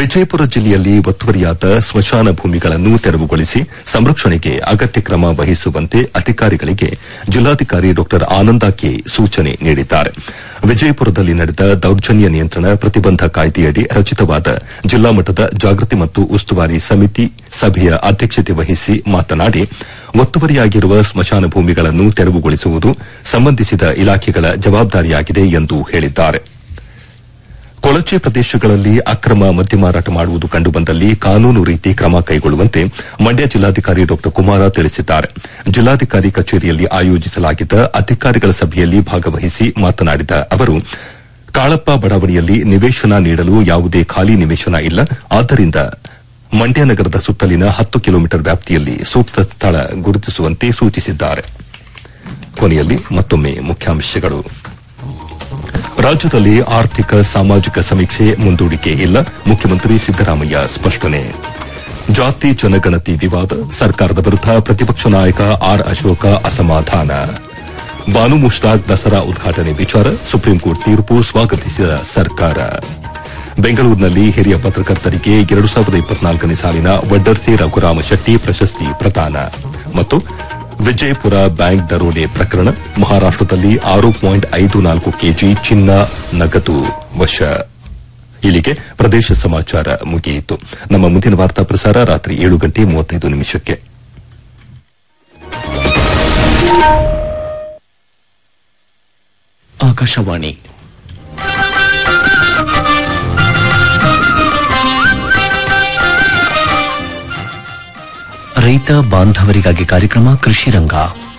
ವಿಜಯಪುರ ಜಿಲ್ಲೆಯಲ್ಲಿ ಒತ್ತುವರಿಯಾದ ಸ್ಮಶಾನ ಭೂಮಿಗಳನ್ನು ತೆರವುಗೊಳಿಸಿ ಸಂರಕ್ಷಣೆಗೆ ಅಗತ್ಯ ಕ್ರಮ ವಹಿಸುವಂತೆ ಅಧಿಕಾರಿಗಳಿಗೆ ಜಿಲ್ಲಾಧಿಕಾರಿ ಡಾ ಆನಂದ ಕೆ ಸೂಚನೆ ನೀಡಿದ್ದಾರೆ ವಿಜಯಪುರದಲ್ಲಿ ನಡೆದ ದೌರ್ಜನ್ಯ ನಿಯಂತ್ರಣ ಪ್ರತಿಬಂಧ ಕಾಯ್ದೆಯಡಿ ರಚಿತವಾದ ಜಿಲ್ಲಾ ಮಟ್ಟದ ಜಾಗೃತಿ ಮತ್ತು ಉಸ್ತುವಾರಿ ಸಮಿತಿ ಸಭೆಯ ಅಧ್ಯಕ್ಷತೆ ವಹಿಸಿ ಮಾತನಾಡಿ ಒತ್ತುವರಿಯಾಗಿರುವ ಸ್ಮಶಾನ ಭೂಮಿಗಳನ್ನು ತೆರವುಗೊಳಿಸುವುದು ಸಂಬಂಧಿಸಿದ ಇಲಾಖೆಗಳ ಜವಾಬ್ದಾರಿಯಾಗಿದೆ ಎಂದು ಹೇಳಿದ್ದಾರೆ ಕೊಳಚೆ ಪ್ರದೇಶಗಳಲ್ಲಿ ಅಕ್ರಮ ಮದ್ಯ ಮಾರಾಟ ಮಾಡುವುದು ಕಂಡುಬಂದಲ್ಲಿ ಕಾನೂನು ರೀತಿ ಕ್ರಮ ಕೈಗೊಳ್ಳುವಂತೆ ಮಂಡ್ಯ ಜಿಲ್ಲಾಧಿಕಾರಿ ಡಾ ಕುಮಾರ ತಿಳಿಸಿದ್ದಾರೆ ಜಿಲ್ಲಾಧಿಕಾರಿ ಕಚೇರಿಯಲ್ಲಿ ಆಯೋಜಿಸಲಾಗಿದ್ದ ಅಧಿಕಾರಿಗಳ ಸಭೆಯಲ್ಲಿ ಭಾಗವಹಿಸಿ ಮಾತನಾಡಿದ ಅವರು ಕಾಳಪ್ಪ ಬಡಾವಣೆಯಲ್ಲಿ ನಿವೇಶನ ನೀಡಲು ಯಾವುದೇ ಖಾಲಿ ನಿವೇಶನ ಇಲ್ಲ ಆದ್ದರಿಂದ ಮಂಡ್ಯ ನಗರದ ಸುತ್ತಲಿನ ಹತ್ತು ಕಿಲೋಮೀಟರ್ ವ್ಯಾಪ್ತಿಯಲ್ಲಿ ಸೂಕ್ತ ಸ್ಥಳ ಗುರುತಿಸುವಂತೆ ಸೂಚಿಸಿದ್ದಾರೆ ಕೊನೆಯಲ್ಲಿ ಮತ್ತೊಮ್ಮೆ ಮುಖ್ಯಾಂಶಗಳು ರಾಜ್ಯದಲ್ಲಿ ಆರ್ಥಿಕ ಸಾಮಾಜಿಕ ಸಮೀಕ್ಷೆ ಮುಂದೂಡಿಕೆ ಇಲ್ಲ ಮುಖ್ಯಮಂತ್ರಿ ಸಿದ್ದರಾಮಯ್ಯ ಸ್ಪಷ್ಟನೆ ಜಾತಿ ಜನಗಣತಿ ವಿವಾದ ಸರ್ಕಾರದ ವಿರುದ್ದ ಪ್ರತಿಪಕ್ಷ ನಾಯಕ ಆರ್ ಅಶೋಕ ಅಸಮಾಧಾನ ಬಾನು ಮುಷ್ತಾಕ್ ದಸರಾ ಉದ್ಘಾಟನೆ ವಿಚಾರ ಸುಪ್ರೀಂಕೋರ್ಟ್ ತೀರ್ಪು ಸ್ವಾಗತಿಸಿದ ಸರ್ಕಾರ ಬೆಂಗಳೂರಿನಲ್ಲಿ ಹಿರಿಯ ಪತ್ರಕರ್ತರಿಗೆ ಎರಡು ಸಾವಿರದ ಇಪ್ಪತ್ನಾಲ್ಕನೇ ಸಾಲಿನ ವಡ್ಡರ್ಸಿ ರಘುರಾಮ ಶೆಟ್ಟಿ ಪ್ರಶಸ್ತಿ ಪ್ರದಾನ ಮತ್ತು ವಿಜಯಪುರ ಬ್ಯಾಂಕ್ ದರೋಡೆ ಪ್ರಕರಣ ಮಹಾರಾಷ್ಟದಲ್ಲಿ ಆರು ಪಾಯಿಂಟ್ ಐದು ನಾಲ್ಕು ಕೆಜಿ ಚಿನ್ನ ನಗದು ವಶ ಇಲ್ಲಿಗೆ ಪ್ರದೇಶ ಸಮಾಚಾರ ಮುಗಿಯಿತು ನಮ್ಮ ಮುಂದಿನ ವಾರ್ತಾ ಪ್ರಸಾರ ರಾತ್ರಿ ಏಳು ಗಂಟೆ ಮೂವತ್ತೈದು ನಿಮಿಷಕ್ಕೆ ಆಕಾಶವಾಣಿ ರೈತ ಬಾಂಧವರಿಗಾಗಿ ಕಾರ್ಯಕ್ರಮ ಕೃಷಿ ರಂಗ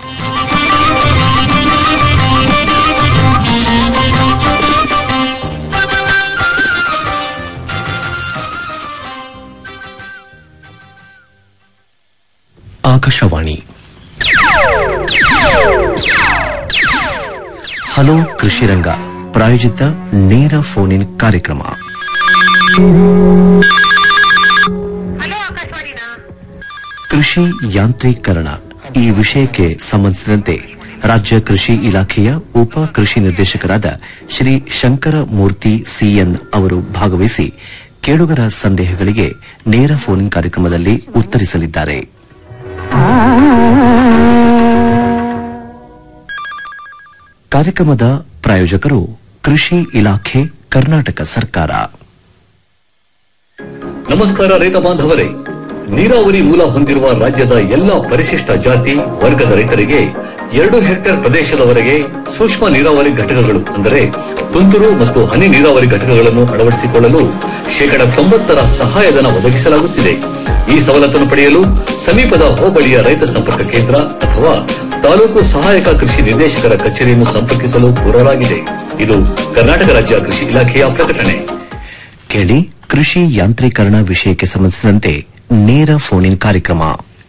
ಆಕಾಶವಾಣಿ ಹಲೋ ಕೃಷಿ ರಂಗ ಪ್ರಾಯೋಜಿತ ನೇರ ಫೋನ್ ಇನ್ ಕಾರ್ಯಕ್ರಮ ಹಲೋ ಆಕಾಶವಾಣಿನಾ ಕೃಷಿ ಯಾಂತ್ರೀಕರಣ ಈ ವಿಷಯಕ್ಕೆ ಸಂಬಂಧಿಸಿದಂತೆ ರಾಜ್ಯ ಕೃಷಿ ಇಲಾಖೆಯ ಉಪ ಕೃಷಿ ನಿರ್ದೇಶಕರಾದ ಶ್ರೀ ಶಂಕರ ಮೂರ್ತಿ ಸಿಎನ್ ಅವರು ಭಾಗವಹಿಸಿ ಕೇಳುಗರ ಸಂದೇಹಗಳಿಗೆ ನೇರ ಫೋನ್ ಇನ್ ಕಾರ್ಯಕ್ರಮದಲ್ಲಿ ಉತ್ತರಿಸಲಿದ್ದಾರೆ ಕಾರ್ಯಕ್ರಮದ ಪ್ರಾಯೋಜಕರು ಕೃಷಿ ಇಲಾಖೆ ಕರ್ನಾಟಕ ಸರ್ಕಾರ ನಮಸ್ಕಾರ ರೈತ ಬಾಂಧವರೇ ನೀರಾವರಿ ಮೂಲ ಹೊಂದಿರುವ ರಾಜ್ಯದ ಎಲ್ಲಾ ಪರಿಶಿಷ್ಟ ಜಾತಿ ವರ್ಗದ ರೈತರಿಗೆ ಎರಡು ಹೆಕ್ಟೇರ್ ಪ್ರದೇಶದವರೆಗೆ ಸೂಕ್ಷ್ಮ ನೀರಾವರಿ ಘಟಕಗಳು ಅಂದರೆ ತುಂತುರು ಮತ್ತು ಹನಿ ನೀರಾವರಿ ಘಟಕಗಳನ್ನು ಅಳವಡಿಸಿಕೊಳ್ಳಲು ಶೇಕಡ ತೊಂಬತ್ತರ ಸಹಾಯಧನ ಒದಗಿಸಲಾಗುತ್ತಿದೆ ಈ ಸವಲತ್ತನ್ನು ಪಡೆಯಲು ಸಮೀಪದ ಹೋಬಳಿಯ ರೈತ ಸಂಪರ್ಕ ಕೇಂದ್ರ ಅಥವಾ ತಾಲೂಕು ಸಹಾಯಕ ಕೃಷಿ ನಿರ್ದೇಶಕರ ಕಚೇರಿಯನ್ನು ಸಂಪರ್ಕಿಸಲು ಕೋರಲಾಗಿದೆ ಇದು ಕರ್ನಾಟಕ ರಾಜ್ಯ ಕೃಷಿ ಇಲಾಖೆಯ ಪ್ರಕಟಣೆ ಕೇಳಿ ಕೃಷಿ ಯಾಂತ್ರೀಕರಣ ವಿಷಯಕ್ಕೆ ಸಂಬಂಧಿಸಿದಂತೆ ನೇರ ಫೋನ್ ಇನ್ ಕಾರ್ಯಕ್ರಮ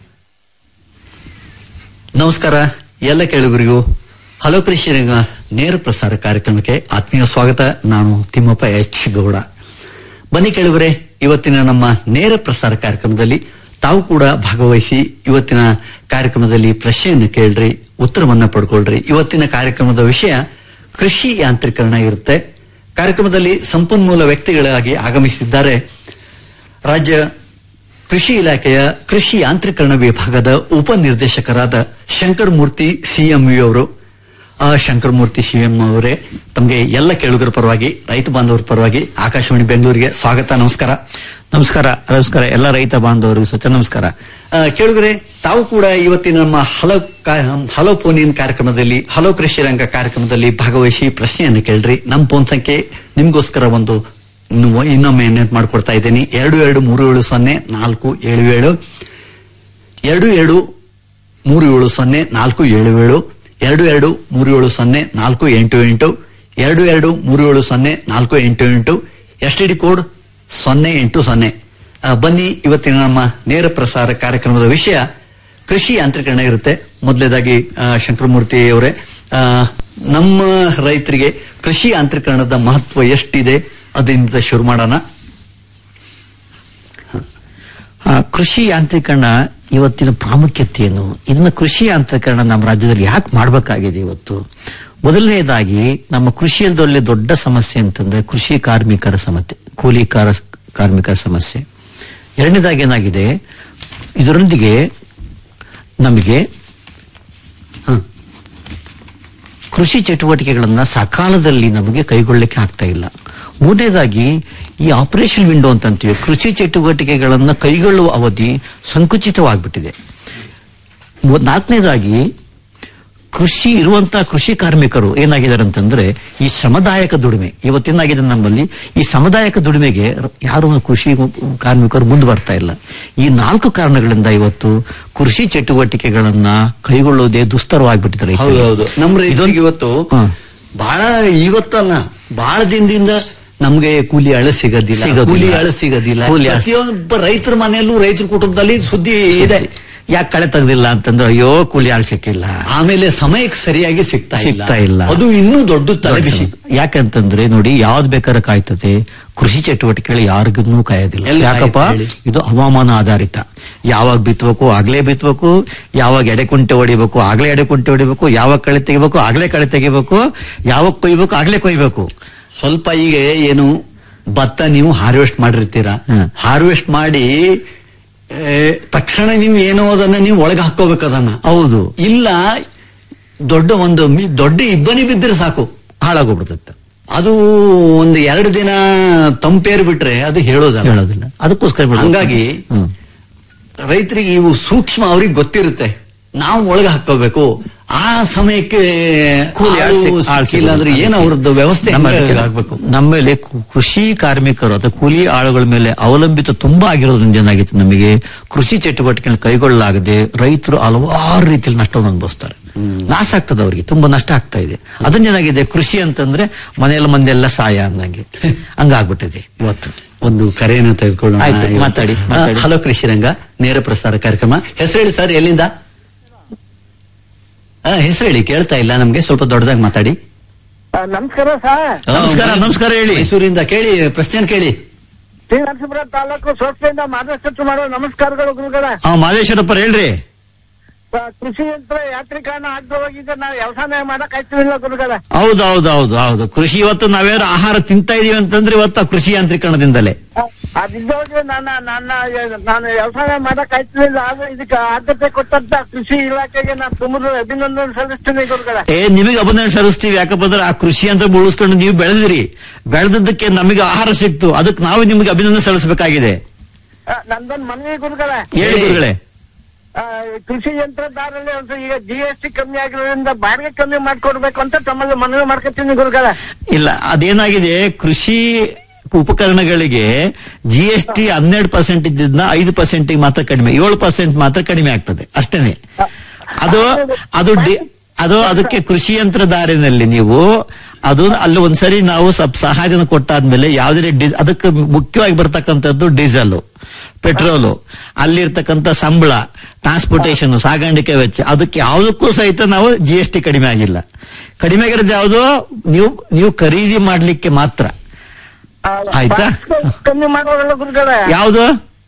ನಮಸ್ಕಾರ ಎಲ್ಲ ಕೇಳುಗರಿಗೂ ಹಲೋ ಕೃಷಿ ರಂಗ ನೇರ ಪ್ರಸಾರ ಕಾರ್ಯಕ್ರಮಕ್ಕೆ ಆತ್ಮೀಯ ಸ್ವಾಗತ ನಾನು ತಿಮ್ಮಪ್ಪ ಎಚ್ ಗೌಡ ಬನ್ನಿ ಕೇಳುಗರೆ ಇವತ್ತಿನ ನಮ್ಮ ನೇರ ಪ್ರಸಾರ ಕಾರ್ಯಕ್ರಮದಲ್ಲಿ ತಾವು ಕೂಡ ಭಾಗವಹಿಸಿ ಇವತ್ತಿನ ಕಾರ್ಯಕ್ರಮದಲ್ಲಿ ಪ್ರಶ್ನೆಯನ್ನು ಕೇಳ್ರಿ ಉತ್ತರವನ್ನ ಪಡ್ಕೊಳ್ರಿ ಇವತ್ತಿನ ಕಾರ್ಯಕ್ರಮದ ವಿಷಯ ಕೃಷಿ ಯಾಂತ್ರೀಕರಣ ಇರುತ್ತೆ ಕಾರ್ಯಕ್ರಮದಲ್ಲಿ ಸಂಪನ್ಮೂಲ ವ್ಯಕ್ತಿಗಳಾಗಿ ಆಗಮಿಸಿದ್ದಾರೆ ರಾಜ್ಯ ಕೃಷಿ ಇಲಾಖೆಯ ಕೃಷಿ ಯಾಂತ್ರೀಕರಣ ವಿಭಾಗದ ಉಪನಿರ್ದೇಶಕರಾದ ಶಂಕರ್ ಮೂರ್ತಿ ಸಿಎಂಯು ಅವರು ಆ ಶಂಕರ್ ಮೂರ್ತಿ ಸಿಎಂ ಅವರೇ ತಮಗೆ ಎಲ್ಲ ಕೇಳುಗರ ಪರವಾಗಿ ರೈತ ಬಾಂಧವರ ಪರವಾಗಿ ಆಕಾಶವಾಣಿ ಬೆಂಗಳೂರಿಗೆ ಸ್ವಾಗತ ನಮಸ್ಕಾರ ನಮಸ್ಕಾರ ನಮಸ್ಕಾರ ಎಲ್ಲ ರೈತ ಬಾಂಧವರಿಗೂ ಸ್ವಚ್ಛ ನಮಸ್ಕಾರ ಆ, ಕೇಳುಗರೆ ತಾವು ಕೂಡ ಇವತ್ತಿನ ನಮ್ಮ ಹಲೋ ಕಾ- ಹಲೋ ಫೋನ್ ಇನ್ ಕಾರ್ಯಕ್ರಮದಲ್ಲಿ ಹಲೋ ಕೃಷಿ ರಂಗ ಕಾರ್ಯಕ್ರಮದಲ್ಲಿ ಭಾಗವಹಿಸಿ ಪ್ರಶ್ನೆಯನ್ನು ಕೇಳ್ರಿ ನಮ್ಮ ಫೋನ್ ಸಂಖ್ಯೆ ನಿಮ್ಗೋಸ್ಕರ ಒಂದು ಇನ್ನು- ಇನ್ನೊಮ್ಮೆ ನೆನಪು ಮಾಡ್ಕೊಡ್ತಾ ಇದ್ದೀನಿ ಎರಡು ಎರಡು ಮೂರು ಏಳು ಸೊನ್ನೆ ನಾಲ್ಕು ಏಳು ಏಳು ಎರಡು ಎರಡು ಮೂರು ಏಳು ಸೊನ್ನೆ ನಾಲ್ಕು ಏಳು ಏಳು ಎರಡು ಎರಡು ಮೂರು ಏಳು ಸೊನ್ನೆ ನಾಲ್ಕು ಎಂಟು ಎಂಟು ಎರಡು ಎರಡು ಮೂರು ಏಳು ಸೊನ್ನೆ ನಾಲ್ಕು ಎಂಟು ಎಂಟು ಎಸ್ ಟಿ ಡಿ ಕೋಡ್ ಸೊನ್ನೆ ಎಂಟು ಸೊನ್ನೆ ಆ, ಬನ್ನಿ ಇವತ್ತಿನ ನಮ್ಮ ನೇರ ಪ್ರಸಾರ ಕಾರ್ಯಕ್ರಮದ ವಿಷಯ ಕೃಷಿ ಯಾಂತ್ರೀಕರಣ ಇರುತ್ತೆ ಮೊದಲೇದಾಗಿ ಶಂಕರಮೂರ್ತಿ ಅವರೇ ಆ, ನಮ್ಮ ರೈತರಿಗೆ ಕೃಷಿ ಯಾಂತ್ರೀಕರಣದ ಮಹತ್ವ ಎಷ್ಟಿದೆ ಅದರಿಂದ ಶುರು ಮಾಡೋಣ ಆ, ಕೃಷಿ ಯಾಂತ್ರೀಕರಣ ಇವತ್ತಿನ ಪ್ರಾಮುಖ್ಯತೆ ಏನು ಇದನ್ನ ಕೃಷಿ ಯಾಂತ್ರೀಕರಣ ನಮ್ಮ ರಾಜ್ಯದಲ್ಲಿ ಯಾಕೆ ಮಾಡಬೇಕಾಗಿದೆ ಇವತ್ತು ಮೊದಲನೇದಾಗಿ ನಮ್ಮ ಕೃಷಿಯಲ್ಲಿ ದೊಡ್ಡ ಸಮಸ್ಯೆ ಅಂತಂದ್ರೆ ಕೃಷಿ ಕಾರ್ಮಿಕರ ಸಮಸ್ಯೆ ಕೂಲಿ ಕಾರ ಕಾರ್ಮಿಕರ ಸಮಸ್ಯೆ ಎರಡನೇದಾಗಿ ಏನಾಗಿದೆ ಇದರೊಂದಿಗೆ ನಮಗೆ ಹ, ಕೃಷಿ ಚಟುವಟಿಕೆಗಳನ್ನ ಸಕಾಲದಲ್ಲಿ ನಮಗೆ ಕೈಗೊಳ್ಳಲಿಕ್ಕೆ ಆಗ್ತಾ ಇಲ್ಲ ಮೂರನೇದಾಗಿ ಈ ಆಪರೇಷನ್ ವಿಂಡೋ ಅಂತ ಅಂತೀವಿ ಕೃಷಿ ಚಟುವಟಿಕೆಗಳನ್ನ ಕೈಗೊಳ್ಳುವ ಅವಧಿ ಸಂಕುಚಿತವಾಗ್ಬಿಟ್ಟಿದೆ ಮೂ- ನಾಲ್ಕನೇದಾಗಿ ಕೃಷಿ ಇರುವಂತಹ ಕೃಷಿ ಕಾರ್ಮಿಕರು ಏನಾಗಿದ್ದಾರೆ ಅಂತಂದ್ರೆ ಈ ಶ್ರಮದಾಯಕ ದುಡಿಮೆ ಇವತ್ತೇನಾಗಿದೆ ನಮ್ಮಲ್ಲಿ ಈ ಶ್ರಮದಾಯಕ ದುಡಿಮೆಗೆ ರ- ಯಾರು ಕೃಷಿ ಕಾರ್ಮಿಕರು ಮುಂದೆ ಬರ್ತಾ ಇಲ್ಲ ಈ ನಾಲ್ಕು ಕಾರಣಗಳಿಂದ ಇವತ್ತು ಕೃಷಿ ಚಟುವಟಿಕೆಗಳನ್ನ ಕೈಗೊಳ್ಳುವುದೇ ದುಸ್ತರವಾಗಿಬಿಟ್ಟಿದ್ದಾರೆ ಹೌದು ಹೌದು ನಮ್ಮ ರೈತರಿಗೆ ಇವತ್ತು ಹ. ಬಹಳ ಇವತ್ತಲ್ಲ ಬಹಳ ದಿನದಿಂದ ನಮ್ಗೆ ಕೂಲಿ ಅಳ ಸಿಗೋದಿಲ್ಲ ಸಿಗೋದಿಲ್ಲ. ಕೂಲಿ ಅಳ ಸಿಗೋದಿಲ್ಲ ಕೂಲಿ ಅಳ- ಪ್ರತಿಯೊಬ್ಬ ರೈತರ ಮನೆಯಲ್ಲೂ ರೈತರ ಕುಟುಂಬದಲ್ಲಿ ಸುದ್ದಿ ಇದೆ ಯಾಕೆ ಕಳೆ ತೆಗ್ದಿಲ್ಲ ಅಂತಂದ್ರೆ ಅಯ್ಯೋ ಕೂಲಿ ಆಳ್ ಸಿಕ್ಕಿಲ್ಲ ಆಮೇಲೆ ಸಮಯಕ್ಕೆ ಸರಿಯಾಗಿ ಸಿಗ್ತಾ ಸಿಗ್ತಾ ಇಲ್ಲ. ಅದು ಇನ್ನೂ ದೊಡ್ಡ ತಲೆಬಿಸಿ ಯಾಕಂತಂದ್ರೆ ನೋಡಿ ಯಾವ್ದು ಬೇಕಾದ್ರೆ ಕಾಯ್ತದೆ ಕೃಷಿ ಚಟುವಟಿಕೆಗಳು ಯಾರಿಗೂ ಕಾಯೋದಿಲ್ಲ ಎಲ್ಲಿ ಯಾಕಪ್ಪ ಕಾಯುತ್ತೆ ಹೇಳಿ? ಇದು ಹವಾಮಾನ ಆಧಾರಿತ ಯಾವಾಗ ಬಿತ್ತಬೇಕು ಆಗ್ಲೇ ಬಿತ್ತಬೇಕು ಯಾವಾಗ ಎಡೆಕುಂಟೆ ಹೊಡಿಬೇಕು ಆಗ್ಲೇ ಎಡೆಕುಂಟೆ ಹೊಡಿಬೇಕು ಯಾವಾಗ ಕಳೆ ತೆಗಿಬೇಕು ಆಗ್ಲೇ ಕಳೆ ತೆಗಿಬೇಕು ಯಾವಾಗ ಕೊಯ್ಬೇಕು ಆಗ್ಲೇ ಕೊಯ್ಬೇಕು ಸ್ವಲ್ಪ ಈಗ ಏನು ಭತ್ತ ನೀವು ಹಾರ್ವೆಸ್ಟ್ ಮಾಡಿರ್ತೀರಾ ಹ್ಮ್. ಹಾರ್ವೆಸ್ಟ್ ಮಾಡಿ ಏ, ತಕ್ಷಣ ನೀವು ಏನೋ ಅದನ್ನ ನೀವು ಒಳಗೆ ಹಾಕೋಬೇಕು ಅದನ್ನ ಹೌದು ಇಲ್ಲ ದೊಡ್ಡ ಒಂದು ಮಿ- ದೊಡ್ಡ ಇಬ್ಬನಿ ಬಿದ್ದರೆ ಸಾಕು ಹಾಳಾಗೋಗ್ಬಿಡ್ತದೆ ಅದು ಒಂದು ಎರಡು ದಿನ ತಂಪೇರ್ ಬಿಟ್ರೆ ಅದು ಹೇಳೋದಲ್ಲ ಹೇಳೋದಿಲ್ಲ ಅದಕ್ಕೋಸ್ಕರ ಬಿಡ್ಬೇಕು. ಹಂಗಾಗಿ ಹ್ಮ್. ರೈತರಿಗೆ ಇವು ಸೂಕ್ಷ್ಮ ಅವ್ರಿಗೆ ಗೊತ್ತಿರುತ್ತೆ ನಾವು ಒಳಗೆ ಹಾಕೋಬೇಕು ಆ ಸಮಯಕ್ಕೆ ಕೂಲಿ ಆಳ್ ಆಳು ಸಿಕ್- ಆಳ್ ಸಿಕ್ಕಿಲ್ಲ ಅಂದ್ರೆ ಸಿಗೋದಿಲ್ಲ. ಏನು ಅವ್ರದ್ದು ವ್ಯವಸ್ಥೆ ನಮ್ಮ ಹೆಂಗೆ ಆಗ್ಬೇಕು ನಮ್ಮಲ್ಲಿ ಕು- ಕೃಷಿ ಕಾರ್ಮಿಕರು ಅಥವಾ ಕೂಲಿ ಆಳುಗಳ ಮೇಲೆ ಅವಲಂಬಿತ ತುಂಬಾ ಆಗಿರೋದ್ರಿಂದ ಏನಾಗಿತ್ತು ನಮಗೆ ಕೃಷಿ ಚಟುವಟಿಕೆಗಳನ್ನು ಕೈಗೊಳ್ಳಲಾಗದೆ ರೈತರು ಹಲವಾರು ರೀತಿಯಲ್ಲಿ ನಷ್ಟವನ್ನು ಅನುಭವಿಸ್ತಾರೆ ನಾಶ ಆಗ್ತದೆ ಅವರಿಗೆ ತುಂಬಾ ನಷ್ಟ ಆಗ್ತಾ ಇದೆ ಅದನ್ನೇನಾಗಿದೆ ಕೃಷಿ ಅಂತಂದ್ರೆ ಮನೆಯಲ್ಲಿ ಮಂದೆಲ್ಲ ಸಾಯ ಅನ್ನಂಗೆ ಹಂಗಾಗ್ಬಿಟ್ಟಿದೆ ಇವತ್ತು ಒಂದು ಕರೆಯನ್ನು ತೆಗೆದುಕೊಳ್ಳೋಣ ಆಯ್ತು, ಮಾತಾಡಿ, ಮಾತಾಡಿ. ಹಲೋ ಕೃಷಿರಂಗ ನೇರ ಪ್ರಸಾರ ಕಾರ್ಯಕ್ರಮ ಹೆಸರು ಹೇಳಿ ಸರ್ ಎಲ್ಲಿಂದ ಹೆಸರು ಹೇಳಿ ಕೇಳ್ತಾ ಇಲ್ಲ ನಮ್ಗೆ ಸ್ವಲ್ಪ ದೊಡ್ಡದಾಗಿ ಮಾತಾಡಿ ಆ, ನಮಸ್ಕಾರ ಸರ್ ನಮಸ್ಕಾರ, ನಮಸ್ಕಾರ ಹೇಳಿ. ಮೈಸೂರಿಂದ ಕೇಳಿ ಪ್ರಶ್ನೆ ಕೇಳಿ ಶ್ರೀ ನರಸೀಪುರ ತಾಲೂಕು ಸೋಸ್ತೆಯಿಂದ ಮಾರ್ಗದರ್ಶನ ಮಾಡೋ ನಮಸ್ಕಾರಗಳು ಗುರುಗಳ ಹಾ ಮಾದೇಶ್ವರಪ್ಪರ್ ಹೇಳ್ರಿ ಆ, ಕೃಷಿ ಯಂತ್ರ ಯಾತ್ರಿಕರಣ ಆಗ್ತಾ ಹೋಗಿದ್ದ ನಾವು ವ್ಯವಸಾಯ ಮಾಡಕ್ ಆಯ್ತಿಲ್ಲ ಗುರುಗಳ ಹೌದು ಹೌದು ಹೌದು ಹೌದು ಕೃಷಿ ಇವತ್ತು ನಾವೇನಾದ್ರು ಆಹಾರ ತಿಂತಾ ಇದೀವಿ ಅಂತಂದ್ರೆ ಇವತ್ತು ಆ ಕೃಷಿ ಯಾಂತ್ರೀಕರಣದಿಂದಲೇ ಅದಿದ್ದೋಗಿ ನನ್ನ ನನ್ನ ನಾನು ವ್ಯವಸಾಯ ಮಾಡಕ್ ಆಯ್ತಿಲ್ಲ ಆದ್ರೆ ಇದಕ್ಕೆ ಆದ್ಯತೆ ಕೊಟ್ಟಂತ ಕೃಷಿ ಇಲಾಖೆಗೆ ನಾನು ತುಂಬ ಅಭಿನಂದನೆ ಸಲ್ಲಿಸ್ತೀನಿ ಗುರುಗಳ ಏ ನಿಮಗೆ ಅಭಿನಂದನೆ ಸಲ್ಲಿಸ್ತೀವಿ ಯಾಕಪ್ಪ ಅಂದ್ರೆ ಆ ಕೃಷಿ ಅಂತ ಉಳಿಸ್ಕೊಂಡು ನೀವು ಬೆಳೆದಿರಿ ಬೆಳೆದದ್ದಕ್ಕೆ ನಮಗೆ ಆಹಾರ ಸಿಕ್ತು ಅದಕ್ಕೆ ನಾವು ನಿಮಗೆ ಅಭಿನಂದನೆ ಸಲ್ಲಿಸಬೇಕಾಗಿದೆ ಆ, ನಂದೊಂದು ಮನವಿ ಗುರುಗಳ ಹೇಳಿ ಗುರುಗಳೇ ಆ, ಕೃಷಿ ಯಂತ್ರದಾರಲ್ಲಿ ಒಂದು ಈಗ ಜಿ ಎಸ್ ಟಿ ಕಮ್ಮಿ ಆಗಿರೋದ್ರಿಂದ ಬಾಡಿಗೆ ಕಮ್ಮಿ ಮಾಡ್ಕೊಡ್ಬೇಕು ಅಂತ ತಮ್ಮಲ್ಲಿ ಮನವಿ ಮಾಡ್ಕೊತೀನಿ ಗುರುಗಳ ಇಲ್ಲ ಅದೇನಾಗಿದೆ ಕೃಷಿ ಉಪಕರಣಗಳಿಗೆ ಜಿ ಎಸ್ ಟಿ ಹನ್ನೆರಡು ಪರ್ಸೆಂಟ್ ಇದ್ದಿದ್ನ ಐದು ಪರ್ಸೆಂಟ್ ಮಾತ್ರ ಕಡಿಮೆ ಏಳು ಪರ್ಸೆಂಟ್ ಮಾತ್ರ ಕಡಿಮೆ ಆಗ್ತದೆ ಅಷ್ಟೇನೆ ಅದು ಅದು ಡಿ- ಅದು ಅದಕ್ಕೆ ಕೃಷಿ ಯಂತ್ರಧಾರಿನಲ್ಲಿ ನೀವು ಅದು ಅಲ್ಲಿ ಒಂದ್ಸರಿ ನಾವು ಸ್ವಲ್ಪ ಸಹಾಯಧನ ಕೊಟ್ಟಾದ್ಮೇಲೆ ಯಾವುದೇ ಡೀಸ್ ಅದಕ್ಕೆ ಮುಖ್ಯವಾಗಿ ಬರ್ತಕ್ಕಂಥದ್ದು ಡೀಸೆಲ್ ಪೆಟ್ರೋಲು ಅಲ್ಲಿರ್ತಕ್ಕಂಥ ಸಂಬಳ ಟ್ರಾನ್ಸ್ಪೋರ್ಟೇಷನ್ ಸಾಗಾಣಿಕೆ ವೆಚ್ಚ ಅದಕ್ಕೆ ಯಾವುದಕ್ಕೂ ಸಹಿತ ನಾವು ಜಿ ಎಸ್ ಟಿ ಕಡಿಮೆ ಆಗಿಲ್ಲ ಕಡಿಮೆ ಆಗಿರೋದು ಯಾವುದು ನೀವು ನೀವು ಖರೀದಿ ಮಾಡ್ಲಿಕ್ಕೆ ಮಾತ್ರ ಆ, ಆಯ್ತಾ? ಬಾಕ್ಸ್ ಕಮ್ಮಿ ಮಾಡೋರಲ್ಲ ಗುರುಗಳ ಯಾವುದು